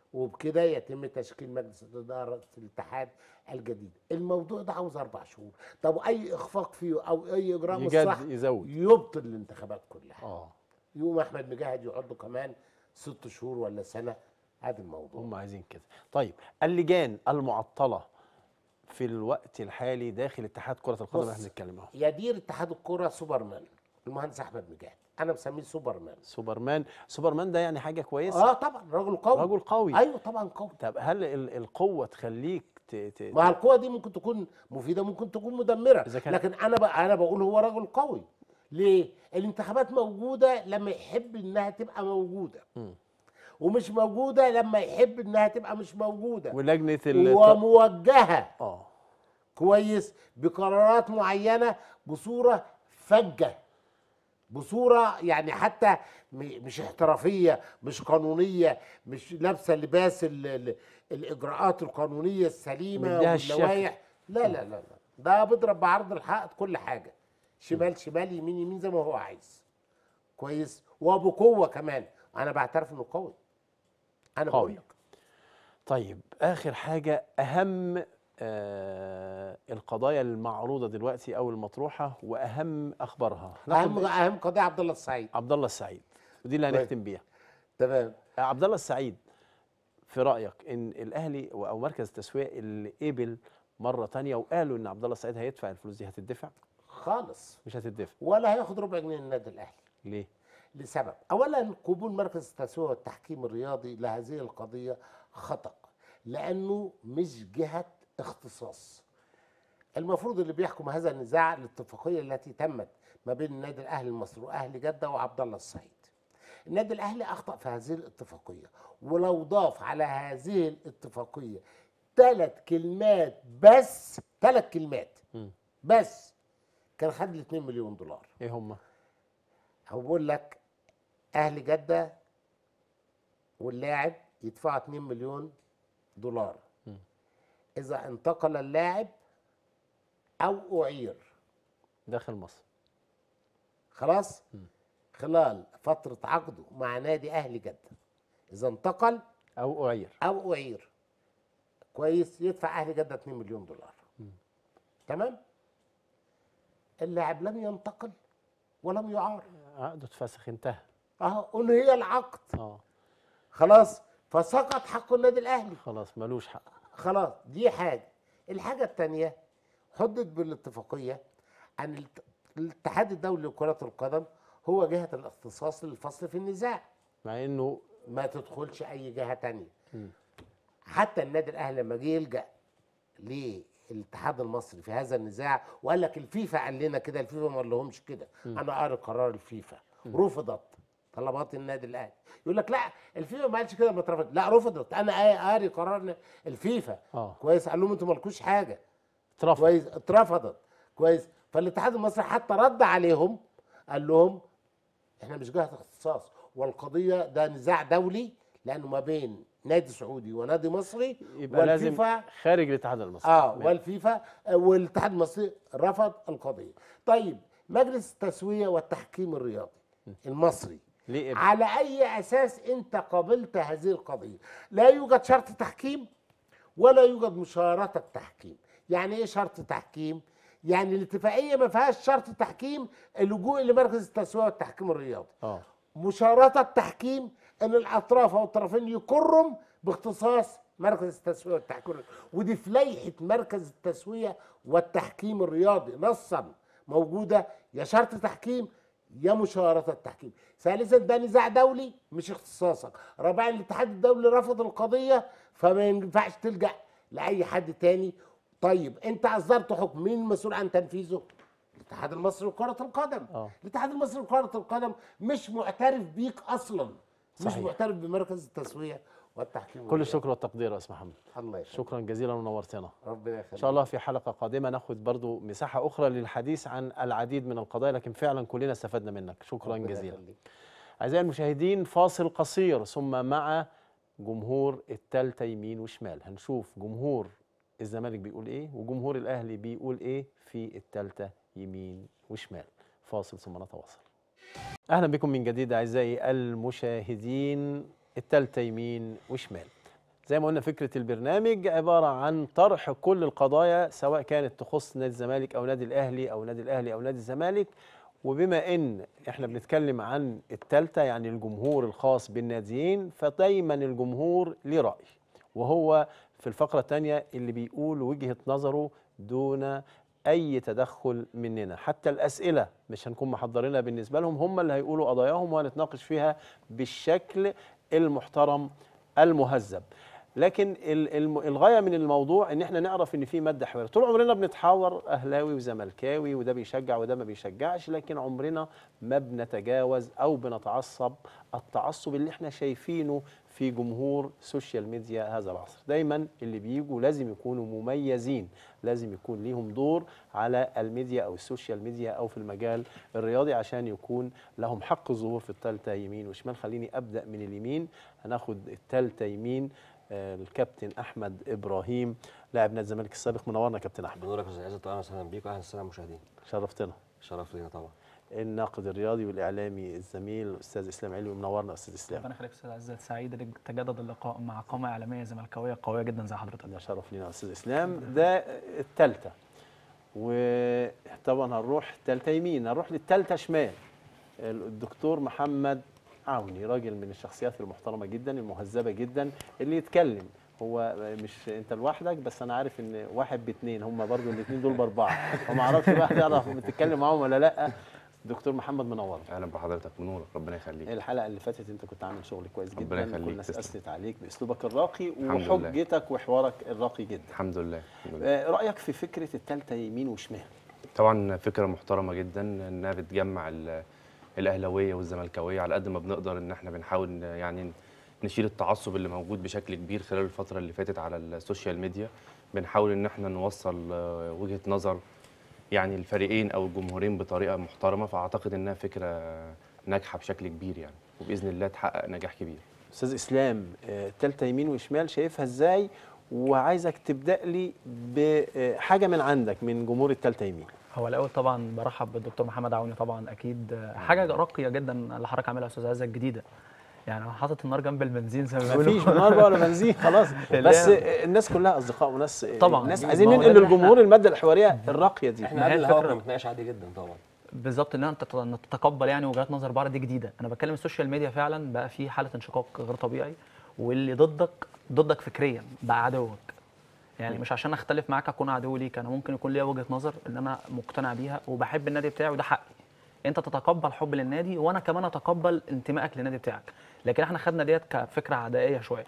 وبكده يتم تشكيل مجلس اداره الاتحاد الجديد الموضوع ده عاوز اربع شهور طب اي اخفاق فيه او اي اجراء مش صح يجد يزود يبطل الانتخابات كلها اه يقوم احمد مجاهد يقعد له كمان ست شهور ولا سنه هذا الموضوع هم عايزين كده طيب اللجان المعطله في الوقت الحالي داخل اتحاد كره القدم اللي بص. احنا بنتكلم اهو يدير اتحاد الكره سوبرمان المهندس احمد مجاهد انا مسميه سوبرمان سوبرمان سوبرمان ده يعني حاجه كويسه اه طبعا رجل قوي رجل قوي ايوه طبعا قوي طب هل ال- القوه تخليك ت... ت... ما القوه دي ممكن تكون مفيده ممكن تكون مدمره إذا كان- لكن انا بقى انا بقول هو رجل قوي ليه الانتخابات موجوده لما يحب انها تبقى موجوده مم. ومش موجوده لما يحب انها تبقى مش موجوده ولجنه ال... وموجهه اه كويس بقرارات معينه بصوره فجه بصوره يعني حتى م- مش احترافيه مش قانونيه مش لابسه لباس ال ال الاجراءات القانونيه السليمه مديها الشكل. واللوائح لا لا لا لا ده بيضرب بعرض الحائط كل حاجه شمال شمال يمين يمين زي ما هو عايز كويس وبقوه كمان انا بعترف انه قوي انا قوي. بقول لك طيب اخر حاجه اهم آه القضايا المعروضه دلوقتي او المطروحه واهم اخبارها اهم ناخد اهم قضيه عبد الله السعيد عبد الله السعيد ودي اللي طيب. هنختم بيها تمام آه، عبد الله السعيد في رايك ان الاهلي و- او مركز التسويق اللي قبل مره تانية وقالوا ان عبد الله السعيد هيدفع الفلوس دي هتدفع خالص مش هتدفع ولا هياخد ربع جنيه النادي الاهلي ليه لسبب اولا قبول مركز التسويق والتحكيم الرياضي لهذه القضيه خطا لانه مش جهه اختصاص المفروض اللي بيحكم هذا النزاع الاتفاقيه التي تمت ما بين النادي الاهلي المصري واهلي جده وعبد الله السعيد النادي الاهلي اخطا في هذه الاتفاقيه ولو ضاف على هذه الاتفاقيه ثلاث كلمات بس ثلاث كلمات مم. بس كان خد ال 2 مليون دولار ايه هم هو بقول لك اهل جده واللاعب يدفعوا 2 مليون دولار م. اذا انتقل اللاعب او اعير داخل مصر خلاص خلال فتره عقده مع نادي اهل جده اذا انتقل او اعير او اعير كويس يدفع اهل جده 2 مليون دولار تمام اللاعب لم ينتقل ولم يعار عقده اتفسخ انتهى اهو انهي العقد اه خلاص فسقط حق النادي الاهلي خلاص ملوش حق خلاص دي حاجه الحاجه الثانيه حدد بالاتفاقيه ان الت- الاتحاد الدولي لكره القدم هو جهه الاختصاص للفصل في النزاع مع انه ما تدخلش اي جهه تانية مم. حتى النادي الاهلي لما جه يلجا للاتحاد المصري في هذا النزاع وقال لك الفيفا قال لنا كده الفيفا ما قال لهمش كده انا قاري قرار الفيفا رفضت طلبات النادي الاهلي يقول لك لا الفيفا ما قالش كده ما اترفضت لا رفضت انا قاري قرار الفيفا اه كويس قال لهم انتوا مالكوش حاجه اترفض كويس اترفضت كويس فالاتحاد المصري حتى رد عليهم قال لهم احنا مش جهه اختصاص والقضيه ده نزاع دولي لانه ما بين نادي سعودي ونادي مصري يبقى لازم والفيفا خارج الاتحاد المصري اه ماشي. والفيفا آه، والاتحاد المصري رفض القضيه طيب مجلس التسويه والتحكيم الرياضي المصري ليه قبل؟ على اي اساس انت قبلت هذه القضيه لا يوجد شرط تحكيم ولا يوجد مشارطه تحكيم يعني ايه شرط تحكيم يعني الاتفاقيه ما فيهاش شرط تحكيم اللجوء لمركز التسويه والتحكيم الرياضي اه مشارطه تحكيم ان الاطراف او الطرفين يقروا باختصاص مركز التسويه والتحكيم الرياضي ودي في لائحه مركز التسويه والتحكيم الرياضي نصا موجوده يا شرط تحكيم يا مشارطه تحكيم ثالثا ده نزاع دولي مش اختصاصك رابعا الاتحاد الدولي رفض القضيه فما ينفعش تلجا لاي حد تاني طيب انت اصدرت حكم مين المسؤول عن تنفيذه الاتحاد المصري لكرة القدم آه. الاتحاد المصري لكرة القدم مش معترف بيك اصلا مش صحيح. معترف بمركز التسوية والتحكيم كل الرياضي. الشكر والتقدير يا استاذ محمد الله يخليك شكرا جزيلا ونورتنا ربنا ان يخليك شاء الله في حلقه قادمه ناخد برضو مساحه اخرى للحديث عن العديد من القضايا لكن فعلا كلنا استفدنا منك شكرا ربنا جزيلا يخليك. أعزائي المشاهدين فاصل قصير ثم مع جمهور التالتة يمين وشمال هنشوف جمهور الزمالك بيقول إيه وجمهور الأهلي بيقول إيه في التالتة يمين وشمال فاصل ثم نتواصل أهلا بكم من جديد أعزائي المشاهدين التالتة يمين وشمال زي ما قلنا فكره البرنامج عباره عن طرح كل القضايا سواء كانت تخص نادي الزمالك او نادي الاهلي او نادي الاهلي او نادي الزمالك وبما ان احنا بنتكلم عن التالتة يعني الجمهور الخاص بالناديين فدايما الجمهور ليه راي وهو في الفقره الثانيه اللي بيقول وجهه نظره دون اي تدخل مننا حتى الاسئله مش هنكون محضرينها بالنسبه لهم هم اللي هيقولوا قضاياهم وهنتناقش فيها بالشكل المحترم المهذب لكن ال- الم- الغايه من الموضوع ان احنا نعرف ان في ماده حواريه طول عمرنا بنتحاور اهلاوي وزملكاوي وده بيشجع وده ما بيشجعش لكن عمرنا ما بنتجاوز او بنتعصب التعصب اللي احنا شايفينه في جمهور سوشيال ميديا هذا العصر دايما اللي بيجوا لازم يكونوا مميزين لازم يكون ليهم دور على الميديا او السوشيال ميديا او في المجال الرياضي عشان يكون لهم حق الظهور في الثالثه يمين وشمال خليني ابدا من اليمين هناخد الثالثه يمين آه، الكابتن احمد ابراهيم لاعب نادي الزمالك السابق منورنا كابتن احمد بنورك يا استاذ عزت اهلا وسهلا بيك واهلا وسهلا المشاهدين شرفتنا شرف لينا طبعا الناقد الرياضي والاعلامي الزميل الاستاذ اسلام علوي منورنا استاذ اسلام ربنا يخليك استاذ عزت سعيد انك تجدد اللقاء مع قامه اعلاميه زملكاويه قويه جدا زي حضرتك ده شرف لينا يا استاذ اسلام ده الثالثه وطبعا هنروح الثالثه يمين هنروح للثالثه شمال الدكتور محمد عوني راجل من الشخصيات المحترمه جدا المهذبه جدا اللي يتكلم هو مش انت لوحدك بس انا عارف ان واحد باثنين هم برضو الاثنين دول باربعه وما اعرفش بقى تعرف بتتكلم معاهم ولا لا دكتور محمد منور اهلا بحضرتك منورك ربنا يخليك الحلقه اللي فاتت انت كنت عامل شغل كويس جدا ربنا يخليك، كل الناس تسلم. اثنت عليك باسلوبك الراقي الحمد لله. وحجتك وحوارك الراقي جدا الحمد لله, الحمد لله. آه، رايك في فكره الثالثه يمين وشمال طبعا فكره محترمه جدا انها بتجمع ال- الاهلاويه والزملكاويه على قد ما بنقدر ان احنا بنحاول ن- يعني نشيل التعصب اللي موجود بشكل كبير خلال الفتره اللي فاتت على السوشيال ميديا بنحاول ان احنا نوصل آه، وجهه نظر يعني الفريقين او الجمهورين بطريقه محترمه فاعتقد انها فكره ناجحه بشكل كبير يعني وباذن الله تحقق نجاح كبير استاذ اسلام آه، الثالثه يمين وشمال شايفها ازاي وعايزك تبدا لي بحاجه من عندك من جمهور الثالثه يمين هو الاول طبعا برحب بالدكتور محمد عوني طبعا اكيد حاجه راقيه جدا اللي حضرتك عاملها يا استاذ عزت جديده يعني انا حاطط النار جنب البنزين زي ما بيقولوا مفيش نار بقى ولا بنزين خلاص اللي بس هي- الناس كلها اصدقاء وناس طبعاً. الناس ما عايزين هو ده ننقل اللي إحنا- للجمهور الماده الحواريه الراقيه دي احنا ما هي قبل الهوا الفكرة- بنتناقش عادي جدا طبعا بالظبط ان انت تت- تتقبل يعني وجهات نظر بعض دي جديده انا بتكلم السوشيال ميديا فعلا بقى في حاله انشقاق غير طبيعي واللي ضدك ضدك فكريا بقى عدوك يعني مش عشان اختلف معاك اكون عدو ليك انا ممكن يكون ليا وجهه نظر ان انا مقتنع بيها وبحب النادي بتاعي وده حقي انت تتقبل حب للنادي وانا كمان اتقبل انتمائك للنادي بتاعك لكن احنا خدنا ديت كفكره عدائيه شويه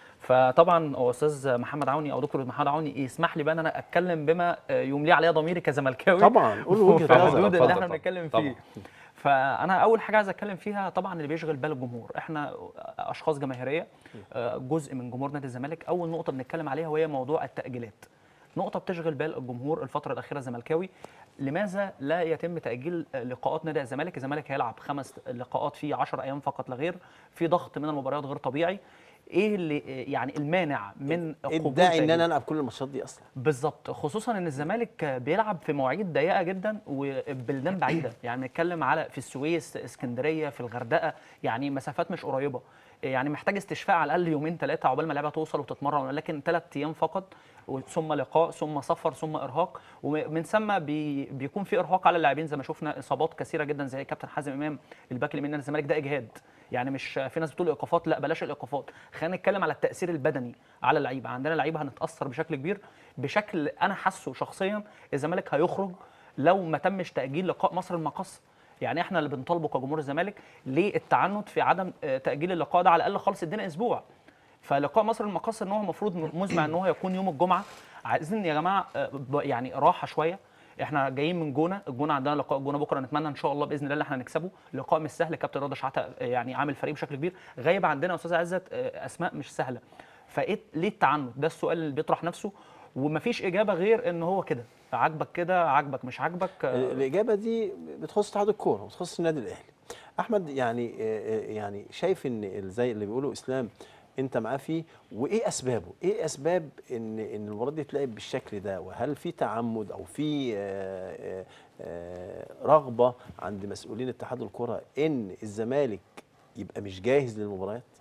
فطبعا هو استاذ محمد عوني او دكتور محمد عوني يسمح لي بقى ان انا اتكلم بما يملي عليا ضميري كزملكاوي طبعا قول وجهه في نظرك الحدود اللي اتفضل احنا طبعا. بنتكلم طبعا. فيه فانا اول حاجه عايز اتكلم فيها طبعا اللي بيشغل بال الجمهور احنا اشخاص جماهيريه آه، جزء من جمهور نادي الزمالك اول نقطه بنتكلم عليها وهي موضوع التاجيلات نقطه بتشغل بال الجمهور الفتره الاخيره الزملكاوي لماذا لا يتم تاجيل آه، لقاءات نادي الزمالك الزمالك هيلعب خمس لقاءات في 10 ايام فقط لا غير في ضغط من المباريات غير طبيعي ايه اللي آه، يعني المانع من قبول ادعي ان تأجيل؟ انا العب كل الماتشات دي اصلا بالظبط خصوصا ان الزمالك بيلعب في مواعيد ضيقه جدا وبلدان بعيده يعني بنتكلم على في السويس اسكندريه في الغردقه يعني مسافات مش قريبه يعني محتاج استشفاء على الاقل يومين ثلاثه عقبال ما اللعيبه توصل وتتمرن لكن ثلاث ايام فقط ثم لقاء ثم سفر ثم ارهاق ومن ثم بي بيكون في ارهاق على اللاعبين زي ما شفنا اصابات كثيره جدا زي كابتن حازم امام الباك اليمين نادي الزمالك ده اجهاد يعني مش في ناس بتقول ايقافات لا بلاش الايقافات خلينا نتكلم على التاثير البدني على اللعيبه عندنا لعيبه هنتاثر بشكل كبير بشكل انا حاسه شخصيا الزمالك هيخرج لو ما تمش تاجيل لقاء مصر المقص يعني احنا اللي بنطالبه كجمهور الزمالك ليه التعنت في عدم آه، تاجيل اللقاء ده على الاقل خالص ادينا اسبوع فلقاء مصر المقص ان هو المفروض مزمع ان هو يكون يوم الجمعه عايزين يا جماعه آه، ب- يعني راحه شويه احنا جايين من جونه الجونه عندنا لقاء جونه بكره نتمنى ان شاء الله باذن الله ان احنا نكسبه لقاء مش سهل كابتن رضا شحاته آه، يعني عامل فريق بشكل كبير غايب عندنا يا استاذ عزت آه، اسماء مش سهله فايه ليه التعنت ده السؤال اللي بيطرح نفسه ومفيش اجابه غير ان هو كده عاجبك كده عاجبك مش عاجبك آه، الاجابه دي بتخص اتحاد الكوره بتخص النادي الاهلي احمد يعني آه، آه، يعني شايف ان ال- زي اللي بيقولوا اسلام انت معاه فيه وايه اسبابه ايه اسباب ان ان المباراه دي تلعب بالشكل ده وهل في تعمد او في آه، آه، آه، رغبه عند مسؤولين اتحاد الكوره ان الزمالك يبقى مش جاهز للمباريات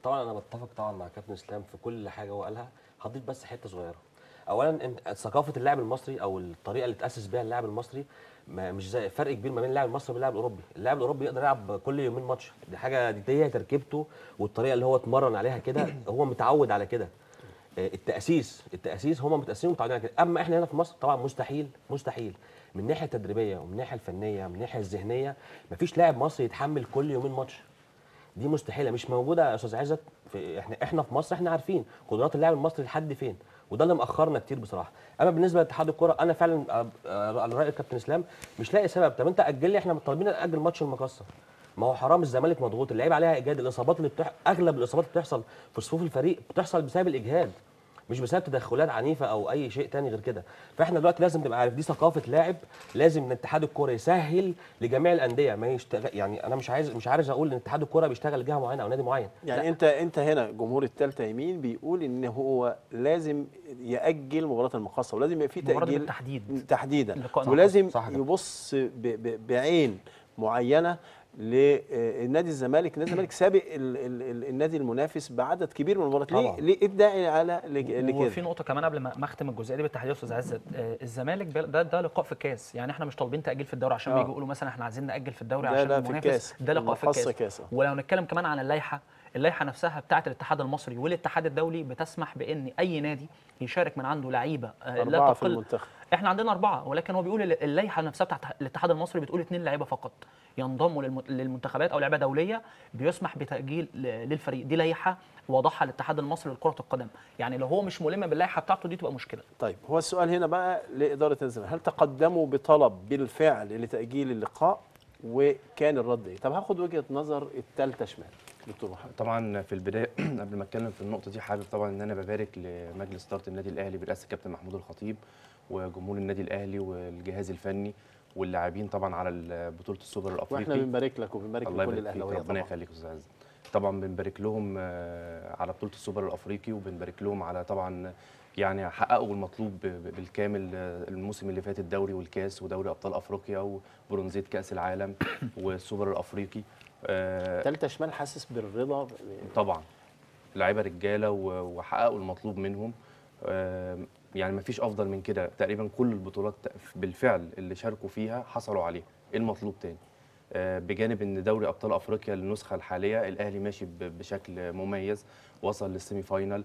طبعا انا بتفق طبعا مع كابتن اسلام في كل حاجه هو قالها هضيف بس حته صغيره اولا إن ثقافه اللاعب المصري او الطريقه اللي اتاسس بيها اللاعب المصري ما مش زي فرق كبير ما بين اللاعب المصري واللاعب الاوروبي اللاعب الاوروبي يقدر يلعب كل يومين ماتش دي حاجه دي هي تركيبته والطريقه اللي هو اتمرن عليها كده هو متعود على كده آه، التاسيس التاسيس هم متاسسين ومتعودين على كده اما احنا هنا في مصر طبعا مستحيل مستحيل من الناحيه التدريبيه ومن الناحيه الفنيه ومن الناحيه الذهنيه مفيش لاعب مصري يتحمل كل يومين ماتش دي مستحيله مش موجوده يا استاذ عزت في احنا احنا في مصر احنا عارفين قدرات اللاعب المصري لحد فين وده اللي مأخرنا كتير بصراحه اما بالنسبه لاتحاد الكره انا فعلا آه، آه، على راي الكابتن اسلام مش لاقي سبب طب انت اجل لي احنا طالبين ناجل ماتش المقصه ما هو حرام الزمالك مضغوط اللعيبه عليها اجهاد الاصابات اللي بتح... اغلب الاصابات اللي بتحصل في صفوف الفريق بتحصل بسبب الاجهاد مش بسبب تدخلات عنيفه او اي شيء تاني غير كده فاحنا دلوقتي لازم تبقى عارف دي ثقافه لاعب لازم ان اتحاد الكوره يسهل لجميع الانديه ما يشتغل يعني انا مش عايز مش عايز اقول ان اتحاد الكوره بيشتغل لجهه معينه او نادي معين يعني انت انت هنا جمهور الثالثه يمين بيقول ان هو لازم ياجل مباراه المقصه ولازم يبقى في مباراة تاجيل بالتحديد. تحديدا لقاء ولازم صح كده. يبص ب- ب- بعين معينه للنادي الزمالك النادي الزمالك سابق ال ال ال النادي المنافس بعدد كبير من المباريات ليه طبعا. ليه الداعي على لك- وفي لكده نقطه كمان قبل ما ما اختم الجزئيه دي بالتحديد يا استاذ عزت آه، الزمالك بل- ده ده لقاء في الكاس يعني احنا مش طالبين تاجيل في الدوري عشان آه. بيجوا يقولوا مثلا احنا عايزين ناجل في الدوري ده عشان لا في المنافس الكاس. ده لقاء في المقصة الكاس كاس، آه. ولو نتكلم كمان عن اللائحه اللائحه نفسها بتاعه الاتحاد المصري والاتحاد الدولي بتسمح بان اي نادي يشارك من عنده لعيبه آه، لا أربعة في تقل المنتخب. احنا عندنا اربعه ولكن هو بيقول ال- اللائحه نفسها بتاعت الاتحاد المصري بتقول اثنين لعيبه فقط ينضموا للم- للمنتخبات او لعيبه دوليه بيسمح بتاجيل ل- للفريق دي لائحه وضعها الاتحاد المصري لكره القدم يعني لو هو مش ملم باللائحه بتاعته دي تبقى مشكله طيب هو السؤال هنا بقى لاداره الزمالك هل تقدموا بطلب بالفعل لتاجيل اللقاء وكان الرد ايه طب هاخد وجهه نظر الثالثه شمال دكتور محمد طبعا في البدايه قبل ما اتكلم في النقطه دي حابب طبعا ان انا ببارك لمجلس اداره النادي الاهلي برئاسه الكابتن محمود الخطيب وجمهور النادي الاهلي والجهاز الفني واللاعبين طبعا على ال- بطوله السوبر الافريقي واحنا بنبارك لك وبنبارك الله لكل يبارك فيك الاهلاويه ربنا طبعا يخليك يا استاذ عز طبعا بنبارك لهم آه، على بطوله السوبر الافريقي وبنبارك لهم على طبعا يعني حققوا المطلوب ب- ب- بالكامل آه، الموسم اللي فات الدوري والكاس ودوري ابطال افريقيا وبرونزيه كاس العالم والسوبر الافريقي آه، ثالثه شمال حاسس بالرضا طبعا لعيبه رجاله و- وحققوا المطلوب منهم آم، يعني ما فيش افضل من كده تقريبا كل البطولات بالفعل اللي شاركوا فيها حصلوا عليها ايه المطلوب تاني آه، بجانب ان دوري ابطال افريقيا النسخه الحاليه الاهلي ماشي ب- بشكل مميز وصل للسيمي فاينال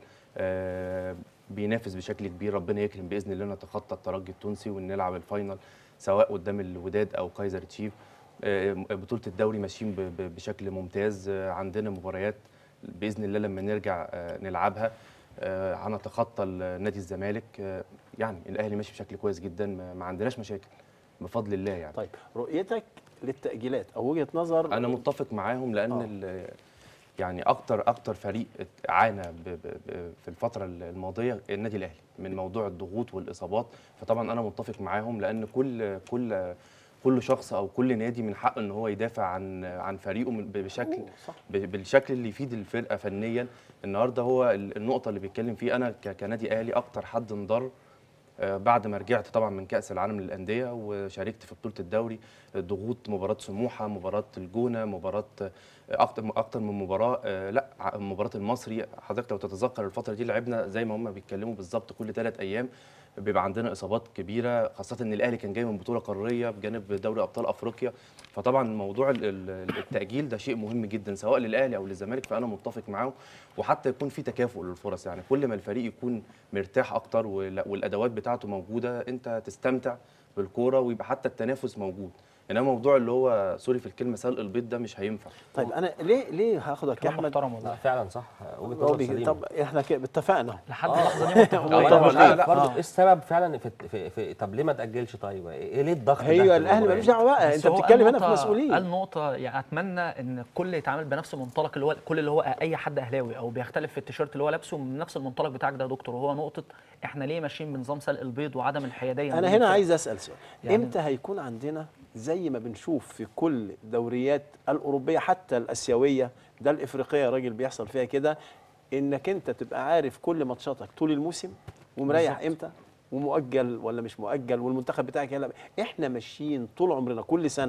آه، بينافس بشكل كبير ربنا يكرم باذن الله نتخطى الترجي التونسي ونلعب الفاينال سواء قدام الوداد او كايزر تشيف آه، بطوله الدوري ماشيين ب- ب- بشكل ممتاز آه، عندنا مباريات باذن الله لما نرجع آه، نلعبها آه، هنتخطى ال- نادي الزمالك آه، يعني الاهلي ماشي بشكل كويس جدا ما ما عندناش مشاكل بفضل الله يعني طيب رؤيتك للتاجيلات او وجهه نظر انا متفق معاهم لان آه. ال- يعني اكتر اكتر فريق ات- عانى ب- ب- ب- في الفتره الماضيه النادي الاهلي من موضوع الضغوط والاصابات فطبعا انا متفق معاهم لان كل كل كل شخص او كل نادي من حقه ان هو يدافع عن عن فريقه من- بشكل صح. ب- بالشكل اللي يفيد الفرقه فنيا النهارده هو ال- النقطه اللي بيتكلم فيه انا ك- كنادي اهلي اكتر حد انضر آه، بعد ما رجعت طبعا من كاس العالم للانديه وشاركت في بطوله الدوري آه، ضغوط مباراه سموحه مباراه الجونه مباراه آه، اكتر اكتر من مباراه آه، لا ع- مباراه المصري حضرتك لو تتذكر الفتره دي لعبنا زي ما هم بيتكلموا بالظبط كل ثلاث ايام بيبقى عندنا اصابات كبيره خاصه ان الاهلي كان جاي من بطوله قاريه بجانب دوري ابطال افريقيا فطبعا موضوع ال- ال- التاجيل ده شيء مهم جدا سواء للاهلي او للزمالك فانا متفق معاهم وحتى يكون في تكافؤ للفرص يعني كل ما الفريق يكون مرتاح اكتر وال- والادوات بتاعته موجوده انت تستمتع بالكوره ويبقى حتى التنافس موجود انما موضوع اللي هو سوري في الكلمه سلق البيض ده مش هينفع طيب انا ليه ليه هاخدك يا كلام احمد محترم لا والله فعلا صح وجهه هو نظر بيجي- سليمه طب احنا كده اتفقنا لحد اللحظه دي متفقين. أو طبعاً. طبعا لا، لا لا. برضه آه. ايه السبب فعلا في, في, في طب ليه ما تاجلش طيب ايه ليه الضغط ده في هي الاهلي الموضوع ملوش يعني؟ دعوه بقى بس انت هو قال بتتكلم هنا في نقطة- مسؤوليه قال نقطة يعني اتمنى ان الكل يتعامل بنفس المنطلق اللي هو كل اللي هو اي حد اهلاوي او بيختلف في التيشيرت اللي هو لابسه من نفس المنطلق بتاعك ده يا دكتور وهو نقطة احنا ليه ماشيين بنظام سلق البيض وعدم الحيادية انا من هنا الفرق؟ عايز اسال سؤال يعني- امتى هيكون عندنا زي ما بنشوف في كل دوريات الاوروبيه حتى الاسيويه ده الافريقيه يا راجل بيحصل فيها كده انك انت تبقى عارف كل ماتشاتك طول الموسم ومريح بالظبط. امتى ومؤجل ولا مش مؤجل والمنتخب بتاعك يلعب احنا ماشيين طول عمرنا كل سنه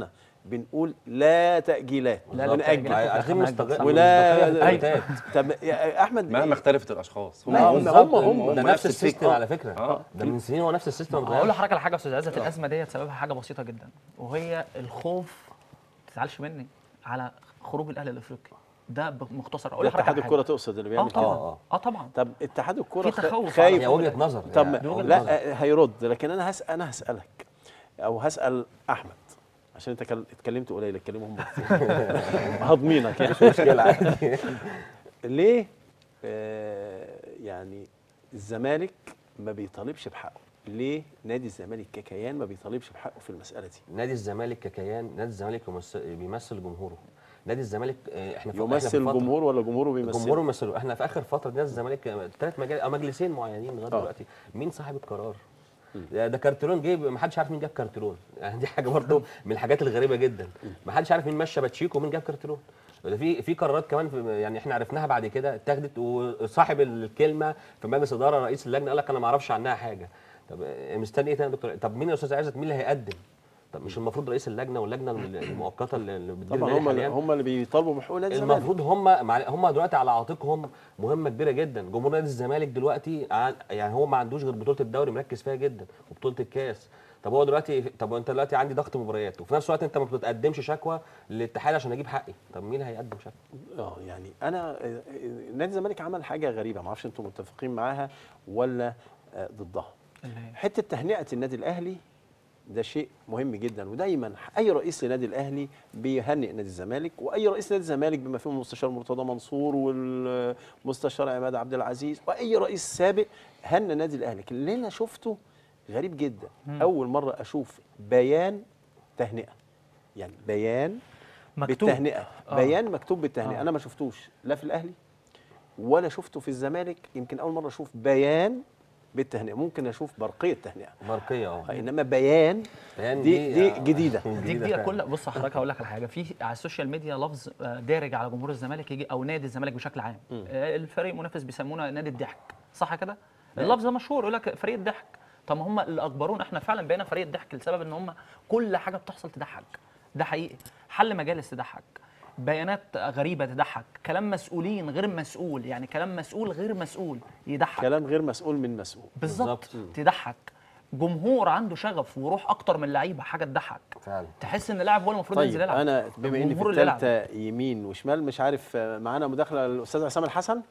بنقول لا تاجيلات لا لا تأجيلات. ناجل عايزين أحمد مستقل ولا- ولا طب يا احمد مهما اختلفت الاشخاص لا، هم- هم- هم- ده نفس السيستم على فكره آه. ده من سنين هو نفس السيستم ما هقول اتغيرش. لحضرتك على حاجه يا استاذ عزت الازمه ديت سببها حاجه بسيطه جدا وهي الخوف ما تزعلش مني على خروج الاهلي الافريقي ده ب- مختصر اقول ده لحضرتك اتحاد على الكره حاجه تقصد اللي اه بيعمل كده طبعا آه. اه طبعا طب اتحاد الكره في تخوف على خايف هي وجهه نظر طب يعني وجهة لا نظر. آه، هيرد لكن انا هسأل انا هسالك او هسال احمد عشان انت كل- اتكلمت قليل اتكلموا هم كتير هضمينك يعني مشكله عادي ليه آه يعني الزمالك ما بيطالبش بحقه ليه نادي الزمالك ككيان ما بيطالبش بحقه في المساله دي نادي الزمالك ككيان نادي الزمالك يمثل- بيمثل جمهوره نادي الزمالك آه، احنا في- إحنا في يمثل فترة- جمهور ولا جمهوره بيمثل جمهور يمثله احنا في اخر فتره نادي الزمالك ثلاث مجال او مجلسين معينين لغايه آه. دلوقتي مين صاحب القرار ده ده كارتلون جه ما حدش عارف مين جاب كارتلون يعني دي حاجه برضه من الحاجات الغريبه جدا ما حدش عارف مين مشى باتشيكو ومين جاب كارتلون ده في في قرارات كمان في يعني احنا عرفناها بعد كده اتاخدت وصاحب الكلمه في مجلس اداره رئيس اللجنه قال لك انا ما اعرفش عنها حاجه طب آه، مستني ايه تاني يا دكتور طب مين يا استاذ عزت مين اللي هيقدم طب مش المفروض رئيس اللجنه واللجنه المؤقته اللي اللي بتدير طبعا النادي هم حالياً؟ هم اللي بيطالبوا بحقوق نادي الزمالك المفروض هم مع- هم دلوقتي على عاتقهم مهمه كبيره جدا جمهور نادي الزمالك دلوقتي ع- يعني هو ما عندوش غير بطوله الدوري مركز فيها جدا وبطوله الكاس طب هو دلوقتي طب انت دلوقتي عندي ضغط مباريات وفي نفس الوقت انت ما بتقدمش شكوى للاتحاد عشان اجيب حقي طب مين هيقدم شكوى اه يعني انا آه، آه، نادي الزمالك عمل حاجه غريبه ما اعرفش انتم متفقين معاها ولا آه، ضدها اللي هي حته تهنئه النادي الاهلي ده شيء مهم جدا ودايما اي رئيس لنادي الاهلي بيهنئ نادي الزمالك واي رئيس نادي الزمالك بما فيهم المستشار مرتضى منصور والمستشار عماد عبد العزيز واي رئيس سابق هنى نادي الاهلي لكن اللي انا شفته غريب جدا اول مره اشوف بيان تهنئه يعني بيان مكتوب. بالتهنئه آه. بيان مكتوب بالتهنئه آه. انا ما شفتوش لا في الاهلي ولا شفته في الزمالك يمكن اول مره اشوف بيان بالتهنئه ممكن اشوف برقيه تهنئه برقيه اه انما بيان بيان دي دي آه، جديده دي جديده فعلا. كل بص حضرتك هقول لك على حاجه في على السوشيال ميديا لفظ آه، دارج على جمهور الزمالك يجي او نادي الزمالك بشكل عام آه، الفريق المنافس بيسمونا نادي الضحك صح كده اللفظ ده مشهور يقول لك فريق الضحك طب ما هم اللي اجبرونا احنا فعلا بقينا فريق الضحك لسبب ان هم كل حاجه بتحصل تضحك ده حقيقي حل مجالس تضحك بيانات غريبه تضحك كلام مسؤولين غير مسؤول يعني كلام مسؤول غير مسؤول يضحك كلام غير مسؤول من مسؤول بالظبط تضحك جمهور عنده شغف وروح اكتر من لعيبه حاجه تضحك فعلا تحس ان اللاعب هو المفروض طيب ينزل يلعب انا بما اني في الجمهور اللي يلعب. الثالثه يمين وشمال مش عارف آه، معانا مداخله الاستاذ عصام الحسن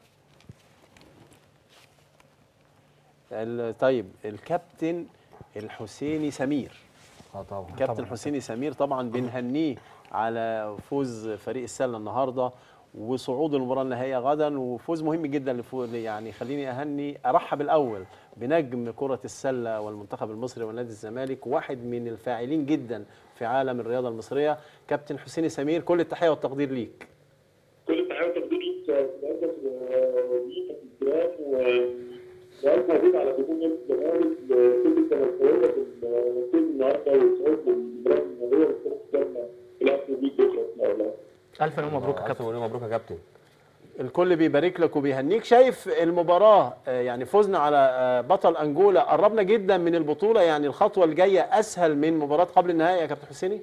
ال- طيب الكابتن الحسيني سمير اه طبعا كابتن حسيني سمير طبعا بنهنيه على فوز فريق السله النهارده وصعود المباراه النهائيه غدا وفوز مهم جدا لفو يعني خليني اهني ارحب الاول بنجم كره السله والمنتخب المصري ونادي الزمالك واحد من الفاعلين جدا في عالم الرياضه المصريه كابتن حسيني سمير كل التحيه والتقدير ليك كل التحيه والتقدير ليك يا استاذ وليك الكرام والف مبروك على دخول نادي الزمالك لكل الزملكاويه في النهارده والصعود للمباراه النهائيه والكره الثانيه في الاخر بيك بكره ان شاء الله. الف مليون مبروك يا ألف كابتن مليون مبروك يا كابتن الكل بيبارك لك وبيهنيك شايف المباراه آه، يعني فوزنا على آه، بطل انجولا قربنا جدا من البطوله يعني الخطوه الجايه اسهل من مباراه قبل النهائي يا كابتن حسيني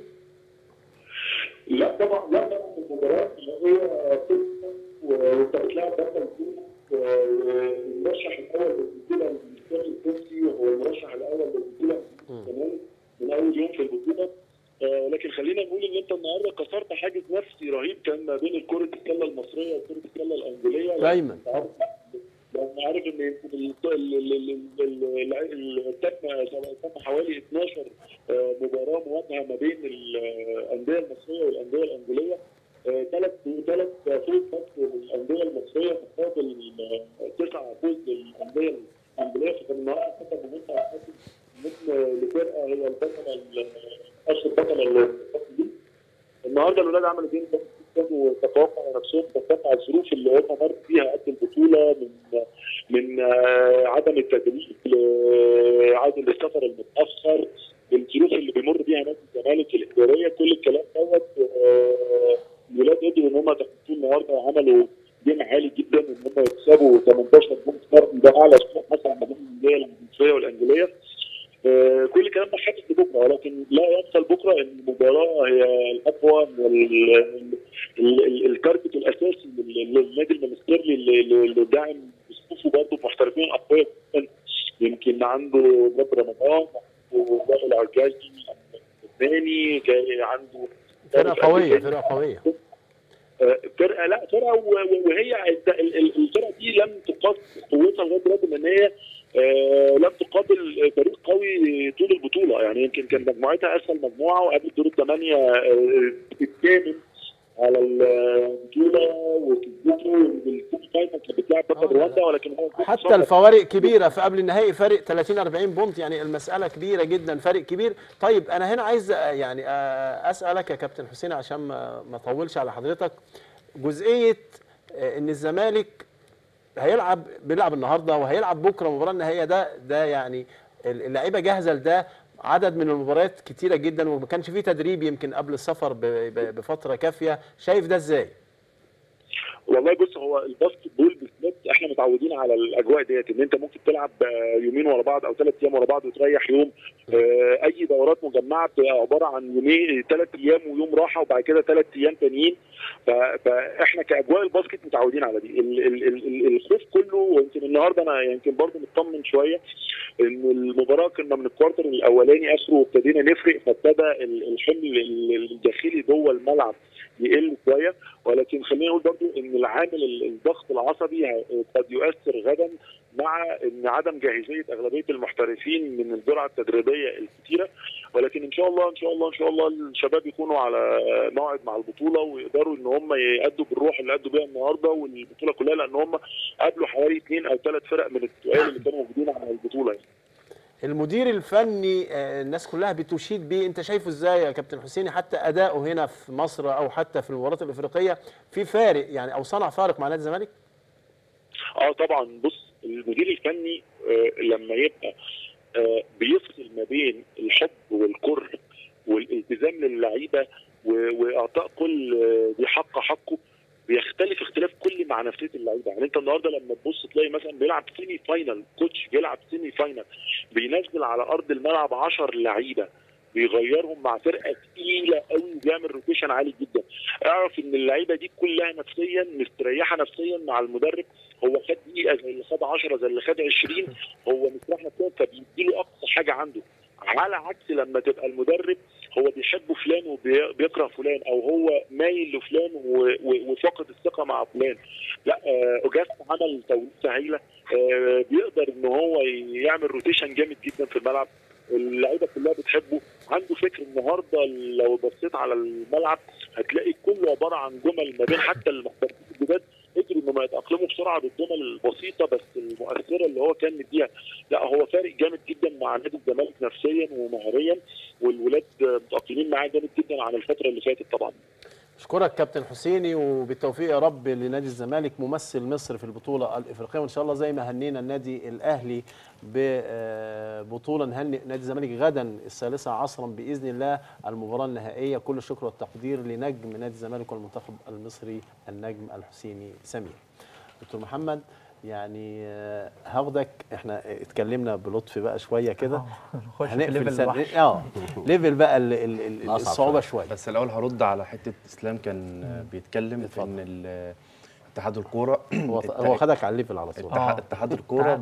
لا طبعا لا طبعا المباراه النهائيه قصه وانت بتلعب بطل والمرشح الاول للبطوله المستر التركي وهو المرشح الاول للبطوله كمان من اول يوم في البطوله آه، لكن خلينا نقول ان انت النهارده كسرت حاجز نفسي رهيب كان ما بين كره السله المصريه وكره السله الانجوليه دايما. أنت عارف لان عارف ان يمكن ال- ال- ال- ال- ال- ال- تم تم حوالي 12 آه، مباراه مواجهه ما بين الانديه المصريه والانديه الانجوليه ثلاث ثلاث فوز بس للانديه المصريه مقابل آه، تسع فوز للانديه الانجوليه فكان النهارده حتى مهمه أعتقد مثل لفرقه هي البطله ال- اشهر بطله الفصل دي النهارده الولاد عملوا جيم بس كانوا تتوقع على نفسهم تتوقع الظروف اللي هم مروا فيها قد البطوله من من آه، عدم التدريب لعدم السفر المتاخر الظروف اللي بيمر بيها نادي الزمالك الاداريه كل الكلام دوت آه، الولاد قدروا ان هم يتخطوا النهارده وعملوا جيم عالي جدا ان هم يكسبوا 18 بونت فرق ده اعلى سكور مثلا ما بين الانديه المصريه والانجليه آه، كل الكلام ده حدث بكره ولكن لا يبطل بكره ان المباراه هي الاقوى وال- ال- ال- التارجت الاساسي لل- للنادي المنستيرلي اللي- اللي اللي داعم بصفوفه برضه محترفين اقوياء جدا يمكن عنده باب رمضان عنده وائل عجاجي لبناني جاي عنده فرقه قويه فرقه قويه آه، فرقه لا فرقه و- و- وهي الت- ال- ال- الفرقه دي لم تقاس قوتها لغايه دلوقتي لان هي آه، لم تقابل فريق قوي طول البطوله يعني يمكن كان مجموعتها اسهل مجموعه وقابلت دور الثمانيه آه، الثامن على البطوله وكسبته بالسيمي فاينل كانت بتلعب بطل آه، لا، رواندا ولكن هو حتى الفوارق كبيره في قبل النهائي فارق 30 40 بونت يعني المساله كبيره جدا فرق كبير طيب انا هنا عايز آه، يعني آه، اسالك يا كابتن حسين عشان ما ما اطولش على حضرتك جزئيه آه، ان الزمالك هيلعب بيلعب النهارده وهيلعب بكره المباراه النهائيه ده ده يعني اللعيبه جاهزه لده عدد من المباريات كتيره جدا وما كانش فيه تدريب يمكن قبل السفر ب- ب- بفتره كافيه شايف ده ازاي؟ والله بص هو الباسكت بول بالذات احنا متعودين على الاجواء ديت ان انت ممكن تلعب آه، يومين ورا بعض او ثلاث ايام ورا بعض وتريح يوم آه، اي دورات مجمعه بتبقى عباره عن يومين ثلاث ايام ويوم راحه وبعد كده ثلاث ايام تانيين ف- فاحنا كاجواء الباسكت متعودين على دي ال- ال- ال- ال- الخوف كله ويمكن النهارده انا يمكن برضه مطمن شويه ان المباراه كنا من الكوارتر الاولاني اخره وابتدينا نفرق فابتدى ال- الحمل ال- الداخلي جوه الملعب يقل شويه ولكن خليني اقول برضو ان العامل ال- الضغط العصبي ه- قد يؤثر غدا مع ان عدم جاهزيه اغلبيه المحترفين من الجرعه التدريبيه الكثيره ولكن ان شاء الله ان شاء الله ان شاء الله الشباب يكونوا على موعد مع البطوله ويقدروا ان هم يأدوا بالروح اللي أدوا بيها النهارده والبطوله كلها لان هم قابلوا حوالي اثنين او ثلاث فرق من التقال اللي كانوا موجودين على البطوله يعني. المدير الفني آه، الناس كلها بتشيد بيه انت شايفه ازاي يا كابتن حسيني حتى اداؤه هنا في مصر او حتى في المباريات الافريقيه في فارق يعني او صنع فارق مع نادي الزمالك اه طبعا بص المدير الفني آه لما يبقى آه بيفصل ما بين الحب والكره والالتزام للعيبه و- واعطاء كل آه، ذي حق حقه بيختلف اختلاف كلي مع نفسيه اللعيبه يعني انت النهارده لما تبص تلاقي مثلا بيلعب سيمي فاينل كوتش بيلعب سيمي فاينل بينزل على ارض الملعب 10 لعيبه بيغيرهم مع فرقه تقيله قوي وبيعمل روتيشن عالي جدا اعرف ان اللعيبه دي كلها نفسيا مستريحه نفسيا مع المدرب هو خد دقيقه زي اللي خد 10 زي اللي خد 20 هو مستريح نفسيا فبيديله اقصى حاجه عنده على عكس لما تبقى المدرب هو بيحب فلان وبيكره فلان او هو مايل لفلان و- و- وفاقد الثقه مع فلان لا آه، اوجاست عمل توليفه هايله آه، بيقدر ان هو يعمل روتيشن جامد جدا في الملعب اللعيبه كلها بتحبه عنده فكر النهارده لو بصيت على الملعب هتلاقي كله عباره عن جمل ما بين حتى المحترفين الجداد قدروا انهم يتاقلموا بسرعه بالجمل البسيطه بس المؤثره اللي هو كان مديها لا هو فارق جامد جدا مع نادي الزمالك نفسيا ومهاريا والولاد متاقلمين معاه جامد جدا عن الفتره اللي فاتت طبعا اشكرك كابتن حسيني وبالتوفيق يا رب لنادي الزمالك ممثل مصر في البطوله الافريقيه وان شاء الله زي ما هنينا النادي الاهلي ببطوله نهنئ نادي الزمالك غدا الثالثه عصرا باذن الله المباراه النهائيه كل الشكر والتقدير لنجم نادي الزمالك والمنتخب المصري النجم الحسيني سمير دكتور محمد يعني آه، هاخدك احنا اتكلمنا بلطف بقى شويه كده نخش في ليفل سن- الوحش اه ليفل بقى ال- ال- ال- الأصعب الصعوبه شويه بس الاول هرد على حته اسلام كان آه، بيتكلم في اتفضل. ان ال- اتحاد الكوره هو الت- هو خدك على الليفل على طول اتحاد آه. اتحاد الكوره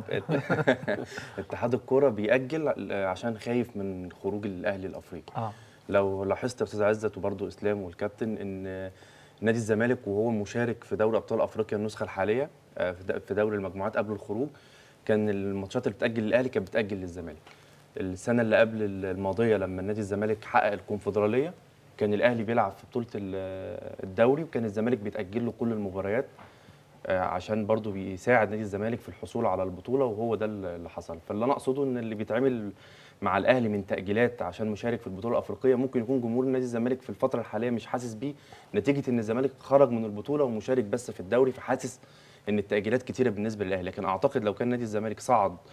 اتحاد الكوره بيأجل عشان خايف من خروج الاهلي الافريقي اه لو لاحظت يا استاذ عزت وبرضه اسلام والكابتن ان نادي الزمالك وهو مشارك في دوري ابطال افريقيا النسخه الحاليه آه، في د- في دوري المجموعات قبل الخروج كان الماتشات اللي بتاجل للاهلي كانت بتاجل للزمالك السنه اللي قبل الماضيه لما نادي الزمالك حقق الكونفدراليه كان الاهلي بيلعب في بطوله ال- الدوري وكان الزمالك بيتاجل له كل المباريات آه، عشان برضه بيساعد نادي الزمالك في الحصول على البطوله وهو ده اللي حصل فاللي انا اقصده ان اللي بيتعمل مع الاهلي من تاجيلات عشان مشارك في البطوله الافريقيه ممكن يكون جمهور نادي الزمالك في الفتره الحاليه مش حاسس بيه نتيجه ان الزمالك خرج من البطوله ومشارك بس في الدوري فحاسس ان التاجيلات كتيره بالنسبه للاهلي لكن اعتقد لو كان نادي الزمالك صعد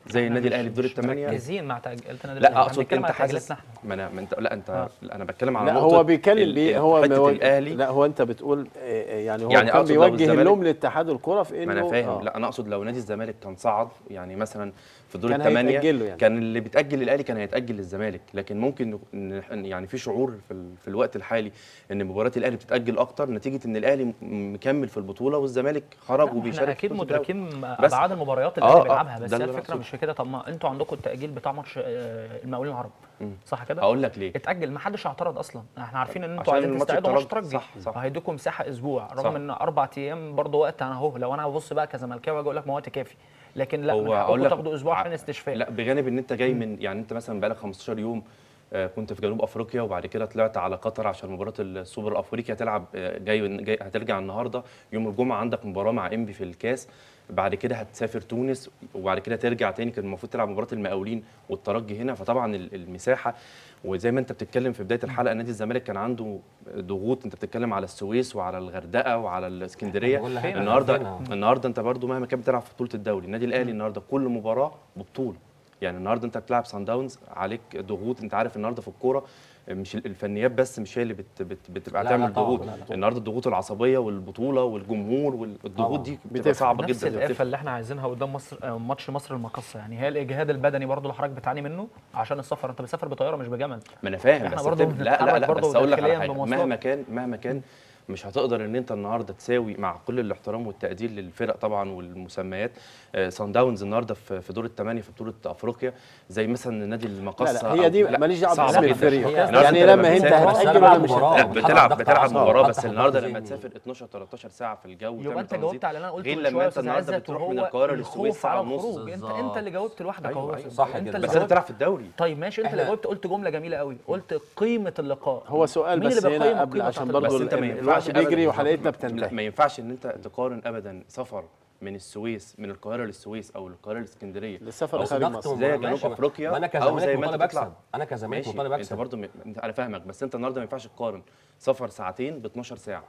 زي النادي مش- الاهلي في دور مش الثمانيه مركزين مع تاجيلات النادي لا الأهلي. اقصد بنتكلم انت على تأجيلاتنا حاسس احنا. ما انا ما انت لا انت آه. لا انا بتكلم على لا نقطة هو بيتكلم ال- بيه ال- هو حته بيوجه الاهلي لا هو انت بتقول آه، آه، يعني هو يعني كان أقصد لو بيوجه الزمالك- اللوم لاتحاد الكره في انه ما انا فاهم آه. لا انا اقصد لو نادي الزمالك كان صعد يعني مثلا في دور كان الثمانيه هيتأجل له يعني. كان اللي بيتاجل للاهلي كان هيتاجل للزمالك لكن ممكن إن إن يعني في شعور في, ال- في الوقت الحالي ان مباراه الاهلي بتتاجل اكتر نتيجه ان الاهلي م- مكمل في البطوله والزمالك خرج لا، ما وبيشارك احنا في اكيد بطولة الدوري. مدركين بس- ابعاد المباريات اللي آه، الاهلي آه، بيلعبها بس ده هي اللي أنا الفكره أقصده. مش في كده طب ما انتوا عندكم التاجيل بتاع ماتش آه، المقاولين العرب صح كده؟ هقول لك ليه اتاجل ما حدش اعترض اصلا احنا عارفين ان انتوا عشان عايزين الماتش تستعدوا ماتش الترجي. ترجي صح، صح. وهيدوكم مساحه اسبوع رغم صح. ان اربع ايام برضه وقت انا اهو لو انا ببص بقى كزملكاوي اجي اقول لك ما وقت كافي لكن لا من هو حقكم اقول لك تاخدوا اسبوع ع- عشان استشفاء لا بجانب ان انت جاي من يعني انت مثلا بقالك 15 يوم آه، كنت في جنوب افريقيا وبعد كده طلعت على قطر عشان مباراه السوبر الافريقي هتلعب آه، جاي, جاي هترجع النهارده يوم الجمعه عندك مباراه مع انبي في الكاس بعد كده هتسافر تونس وبعد كده ترجع تاني كان المفروض تلعب مباراه المقاولين والترجي هنا فطبعا ال- المساحه وزي ما انت بتتكلم في بدايه الحلقه نادي الزمالك كان عنده ضغوط انت بتتكلم على السويس وعلى الغردقه وعلى الاسكندريه بقول لك النهارده فين أهو. النهارده انت برضو مهما كان بتلعب في بطوله الدوري النادي الاهلي النهارده كل مباراه ببطوله يعني النهارده انت بتلعب سان داونز عليك ضغوط انت عارف النهارده في الكوره مش الفنيات بس مش هي اللي بت بت بتبقى لا، تعمل لا طبعاً، ضغوط لا، لا طبعاً. النهارده الضغوط العصبيه والبطوله والجمهور والضغوط طبعاً. دي بتفرق. بتبقى صعبه نفس جدا القفه اللي احنا عايزينها قدام مصر آه، ماتش مصر المقصه يعني هي الاجهاد البدني برضو اللي حضرتك بتعاني منه عشان السفر انت بتسافر بطياره مش بجمل ما انا فاهم احنا بس برضو بتبقى- لا لا بنتحرك لا برضو بس اقول لك على داخلياً حاجه بمواصلات. مهما كان مهما كان مش هتقدر ان انت النهارده تساوي مع كل الاحترام والتقدير للفرق طبعا والمسميات آه، سان داونز النهارده في في دور الثمانيه في بطوله افريقيا زي مثلا نادي لا المقصه لا هي أو- دي لا، ماليش دعوه صعبة باسم جداً. الفريق هي- النهاردة يعني أنت لما لما انت تسافر- هتاجل ولا مش مباراة. لا هتاجل بتلعب ضغط بتلعب أعصاب، مباراه ضغط بس النهارده ذهني. لما تسافر 12 13 ساعه في الجو يبقى وتعمل انت تنظيم، جاوبت على اللي انا قلته غير من لما شويه انت يا استاذ النهارده عزت بتروح من وهو القاهره للسويس الخوف ساعه على ونص الخروج انت بالظبط. انت اللي جاوبت لوحدك أيوة، اهو أيوة. صح انت جدا. اللي بس انت جاوبت بتلعب في الدوري طيب ماشي انت اللي جاوبت قلت جمله جميله قوي قلت قيمه اللقاء هو سؤال مين بس اللي بيقيم هنا قبل القيمة عشان بتاعت برضو بس انت ما ال- ينفعش الوقت بيجري أبداً- وحلقتنا لا بتنتهي ما ينفعش ان انت تقارن ابدا سفر من السويس من القاهره للسويس او القاهره للاسكندريه للسفر أو لخارج ضغط مصر وم- زي ماشي، جنوب ما- افريقيا ما انا او زي كزمالك ما انت مطالب بتطلع اكسب انا كزمالك ماشي مطالب انت اكسب برضو م... انت انا فاهمك بس انت النهارده ما ينفعش تقارن سفر ساعتين ب 12 ساعه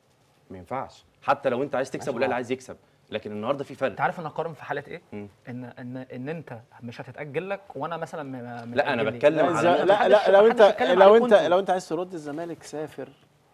ما ينفعش حتى لو انت عايز تكسب ماشي، والاهلي ما- عايز يكسب لكن النهارده في فرق انت عارف انا اقارن في حاله ايه؟ مم. ان ان ان انت مش هتتاجل لك وانا مثلا م- لا انا متأجل لي. بتكلم لا, على إذا- نقطة- لا, لا محدش- لو محدش انت يتكلم لو عليكم انت انتوا. لو انت عايز ترد الزمالك سافر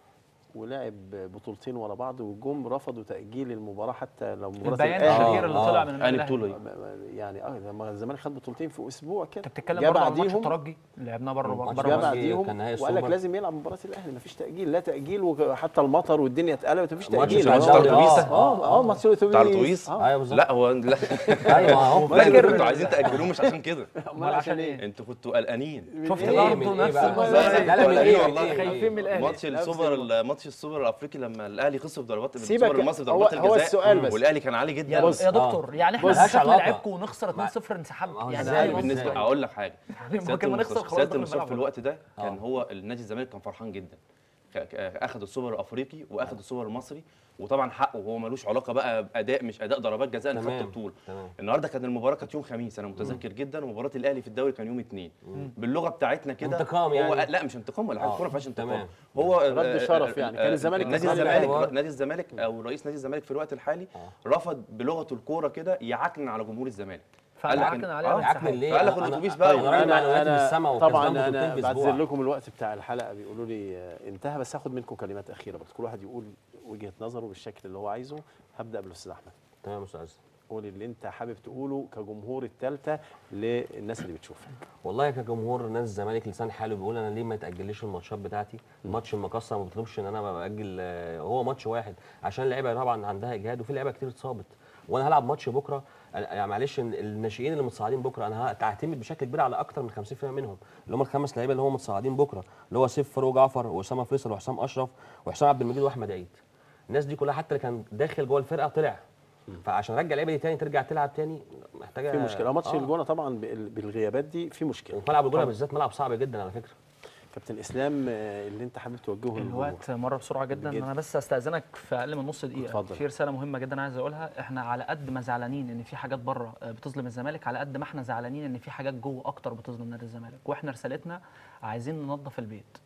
ولعب بطولتين ورا بعض والجم رفضوا تاجيل المباراه حتى لو مباراه البيان الأهلي. الشهير اللي آه. طلع من النادي انهي الاهلي بطوله دي ما- ما- يعني اه لما الزمالك خد بطولتين في اسبوع كده انت بتتكلم جه برضه عن ماتش بعديهم الترجي لعبناه بره ماتش بره جه الترجي بعديهم كان نهائي وقال لك السوبر. لازم يلعب مباراه الاهلي مفيش تاجيل لا تاجيل وحتى المطر والدنيا اتقلبت مفيش ماتش تاجيل ماتش الدوري، بتاع الأتوبيس آه، اه اه ماتش الاتوبيس بتاع الأتوبيس؟ اه ايوه بالظبط لا هو لا ايوه اهو لا انتوا فاكر- كنتوا عايزين تاجلوه مش عشان كده امال عشان ايه؟ انتوا كنتوا قلقانين شفت إيه؟ برضه من إيه نفس بقى؟ الموضوع. لا لا من قلقانين ايه والله. إيه؟ خايفين من الاهلي ماتش نفس السوبر ماتش السوبر الافريقي لما الاهلي خسر في ضربات سيبك، السوبر المصري هو- ضربات هو الجزاء السؤال بس. والاهلي كان عالي جدا يا, بص، يا دكتور يعني احنا ملهاش نخسر علاقة. لعبكم ونخسر 2-0 انسحاب هو يعني إزاي عادي بالنسبة- بالنسبه اقول لك حاجه يعني سيادة ممكن ما نخسر المستشار- خلاص سياده دخل المستشار الملعب في الوقت ده كان آه. هو النادي الزمالك كان فرحان جدا ك- ك- اخذ السوبر الافريقي واخذ السوبر المصري وطبعا حقه هو ملوش علاقه بقى باداء مش اداء ضربات جزاء انا خدت تمام. بطوله تمام. النهارده كان المباراه كانت يوم خميس انا متذكر جدا ومباراه الاهلي في الدوري كان يوم اثنين باللغه بتاعتنا كده انتقام هو يعني. لا مش انتقام ولا حاجه آه، الكوره ما فيهاش انتقام تمام. هو رد آه، شرف آه، يعني. آه، كان الزمالك نادي كسبان الزمالك الأهلي. نادي الزمالك او رئيس نادي الزمالك في الوقت الحالي رفض بلغته الكوره كده يعكنن على جمهور الزمالك قال لك فعكن إن- عليها آه، الانسحاب. عكنن ليه؟ فقال لك أنا- الأتوبيس أنا- بقى. أنا راجل معنوياتي بالسما طبعا وكسبان بطولتين انا بأسبوع. بعتذر لكم الوقت بتاع الحلقه بيقولوا لي آه، انتهى بس هاخد منكم كلمات اخيره بس كل واحد يقول وجهه نظره بالشكل اللي هو عايزه هبدا بالاستاذ احمد تمام يا استاذ عزيز. قول اللي انت حابب تقوله كجمهور الثالثه للناس اللي بتشوفك والله كجمهور نادي الزمالك لسان حاله بيقول انا ليه ما يتاجليش الماتشات بتاعتي ماتش المقصه ما بطلبش ان انا باجل آه، هو ماتش واحد عشان اللعيبه طبعا عندها اجهاد وفي لعيبه كتير اتصابت وانا هلعب ماتش بكره أنا- يعني معلش إن الناشئين اللي متصاعدين بكره انا هتعتمد بشكل كبير على اكتر من 50% منهم اللي هم الخمس لعيبه اللي هم متصاعدين بكره اللي هو سيف فاروق جعفر واسامه فيصل وحسام اشرف وحسام عبد المجيد واحمد عيد الناس دي كلها حتى اللي كان داخل جوه الفرقه طلع فعشان ارجع اللعيبه دي تاني ترجع تلعب تاني محتاجه في مشكله ماتش آه. الجونه طبعا بال- بالغيابات دي في مشكله وملعب الجونه بالذات ملعب صعب جدا على فكره كابتن اسلام آه، اللي انت حابب توجهه للجمهور الوقت مر بسرعه جدا جدا. انا بس استاذنك في اقل من نص دقيقه اتفضل. في رساله مهمه جدا عايز اقولها احنا على قد ما زعلانين ان في حاجات بره بتظلم الزمالك على قد ما احنا زعلانين ان في حاجات جوه اكتر بتظلم نادي الزمالك واحنا رسالتنا عايزين ننظف البيت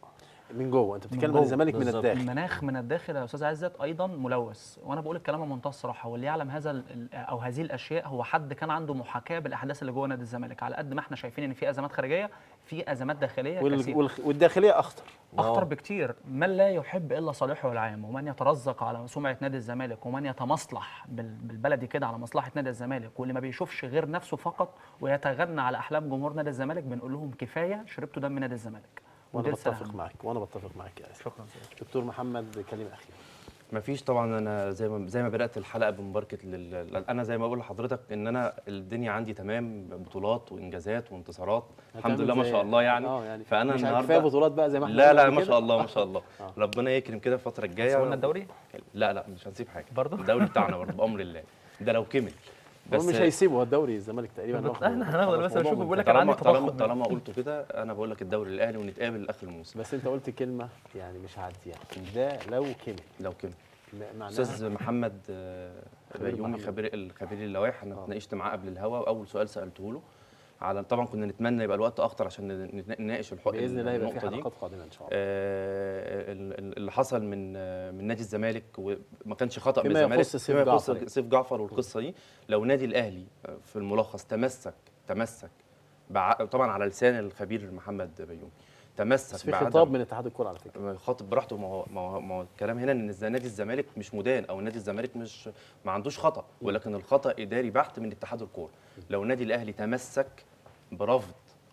من جوه انت بتتكلم عن جوه. الزمالك من بالظبط. الداخل المناخ من الداخل يا استاذ عزت ايضا ملوث وانا بقول الكلام بمنتهى الصراحه واللي يعلم هذا ال- ال- او هذه الاشياء هو حد كان عنده محاكاه بالاحداث اللي جوه نادي الزمالك على قد ما احنا شايفين ان في ازمات خارجيه في ازمات داخليه وال- كثيره والخ- والداخليه اخطر اخطر بكتير من لا يحب الا صالحه العام ومن يترزق على سمعه نادي الزمالك ومن يتمصلح بال- بالبلدي كده على مصلحه نادي الزمالك واللي ما بيشوفش غير نفسه فقط ويتغنى على احلام جمهور نادي الزمالك بنقول لهم كفايه شربتوا دم نادي الزمالك وانا ودي رسالة بتفق هامة. معاك وانا بتفق معاك يا اسف شكرا دكتور محمد كلمه اخيره مفيش طبعا انا زي ما زي ما بدات الحلقه بمباركه لل... انا زي ما بقول لحضرتك ان انا الدنيا عندي تمام بطولات وانجازات وانتصارات الحمد هتعمل لله ما زي- شاء الله يعني, اه يعني فانا مش النهارده كفايه بطولات بقى زي ما احنا لا قلنا لا قبل ما كده؟ شاء الله ما شاء الله آه. ربنا يكرم كده الفتره الجايه قلنا الدوري لا لا مش هنسيب حاجه برضه؟ الدوري بتاعنا برضه بامر الله ده لو كمل بس مش هيسيبوا الدوري الزمالك تقريبا واخده- احنا هناخد خلاص بس موضوع نشوف بيقول لك منتهي. انا طالما عندي طالما تضخم طالما قلت كده انا بقول لك الدوري الاهلي ونتقابل لاخر الموسم بس انت قلت كلمه يعني مش هعديها ده لو كمل لو كمل م- معناها استاذ محمد آه، خبير بيومي محمد. خبير الخبير اللوائح انا آه. اتناقشت معاه قبل الهوا واول سؤال سالته له على طبعا كنا نتمنى يبقى الوقت اكتر عشان ن- نناقش الحق باذن الله يبقى في النقطة دي. حلقات قادمه ان شاء الله آه، ال- ال- اللي حصل من آه، من نادي الزمالك وما كانش خطا من فيما الزمالك يخص سيف فيما يخص جعفر. سيف جعفر والقصه دي لو نادي الاهلي آه، في الملخص تمسك تمسك بع- طبعا على لسان الخبير محمد بيومي تمسك بس في بعدم- خطاب من اتحاد الكره على فكره خاطب براحته ما هو ما هو ما هو الكلام هنا ان إذا نادي الزمالك مش مدان او نادي الزمالك مش ما عندوش خطا ولكن الخطا اداري بحت من اتحاد الكوره لو نادي الاهلي تمسك برفض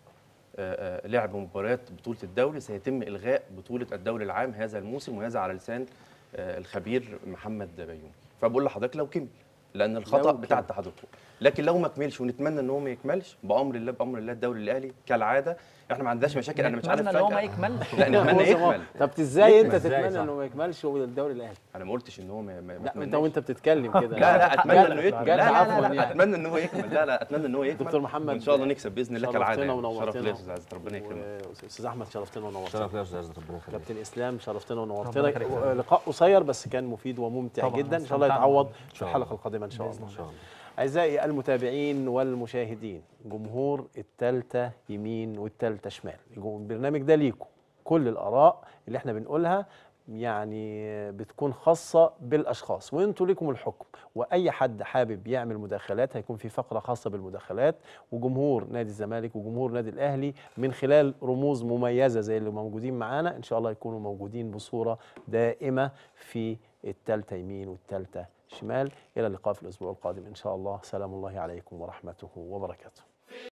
آه، آه، لعب مباريات بطوله الدوري سيتم الغاء بطوله الدوري العام هذا الموسم وهذا على لسان آه، الخبير محمد بيومي فبقول لحضرتك لو كمل لان الخطا لو بتاع كمل. اتحاد الكوره لكن لو ما كملش ونتمنى ان هو ما يكملش بامر الله بامر الله الدوري الاهلي كالعاده احنا ما عندناش مشاكل انا مش عارف نتمنى ان هو ما فجأة- يكملش لا نتمنى هو زمان- يكمل طب ازاي انت يكمل إزاي، تتمنى صح. انه ما يكملش والدوري الاهلي انا ما قلتش ان هو ما ما لا انت يتمناش. وانت بتتكلم كده لا لا اتمنى جد- انه يكمل جد لا لا عفواً لا, لا يعني. اتمنى ان هو يكمل لا لا اتمنى ان هو يكمل دكتور محمد، وان شاء الله نكسب باذن الله كالعاده شرفتنا يعني. شرف ونورتنا. ليا يا استاذ عزت ربنا يكرمك استاذ احمد شرفتنا ونورتنا شرف ليا يا استاذ عزت ربنا يخليك كابتن اسلام شرفتنا ربنا ونورتنا يخليك. لقاء قصير بس كان مفيد وممتع طبعاً، جدا ان شاء الله استمتعنا. يتعوض في شاء الحلقه الله. القادمه ان شاء الله ان شاء الله أعزائي المتابعين والمشاهدين جمهور التالتة يمين والتالتة شمال البرنامج ده ليكم كل الآراء اللي احنا بنقولها يعني بتكون خاصة بالأشخاص وانتوا ليكم الحكم وأي حد حابب يعمل مداخلات هيكون في فقرة خاصة بالمداخلات وجمهور نادي الزمالك وجمهور نادي الأهلي من خلال رموز مميزة زي اللي موجودين معانا إن شاء الله يكونوا موجودين بصورة دائمة في التالتة يمين والتالتة شمال إلى اللقاء في الأسبوع القادم إن شاء الله سلام الله عليكم ورحمته وبركاته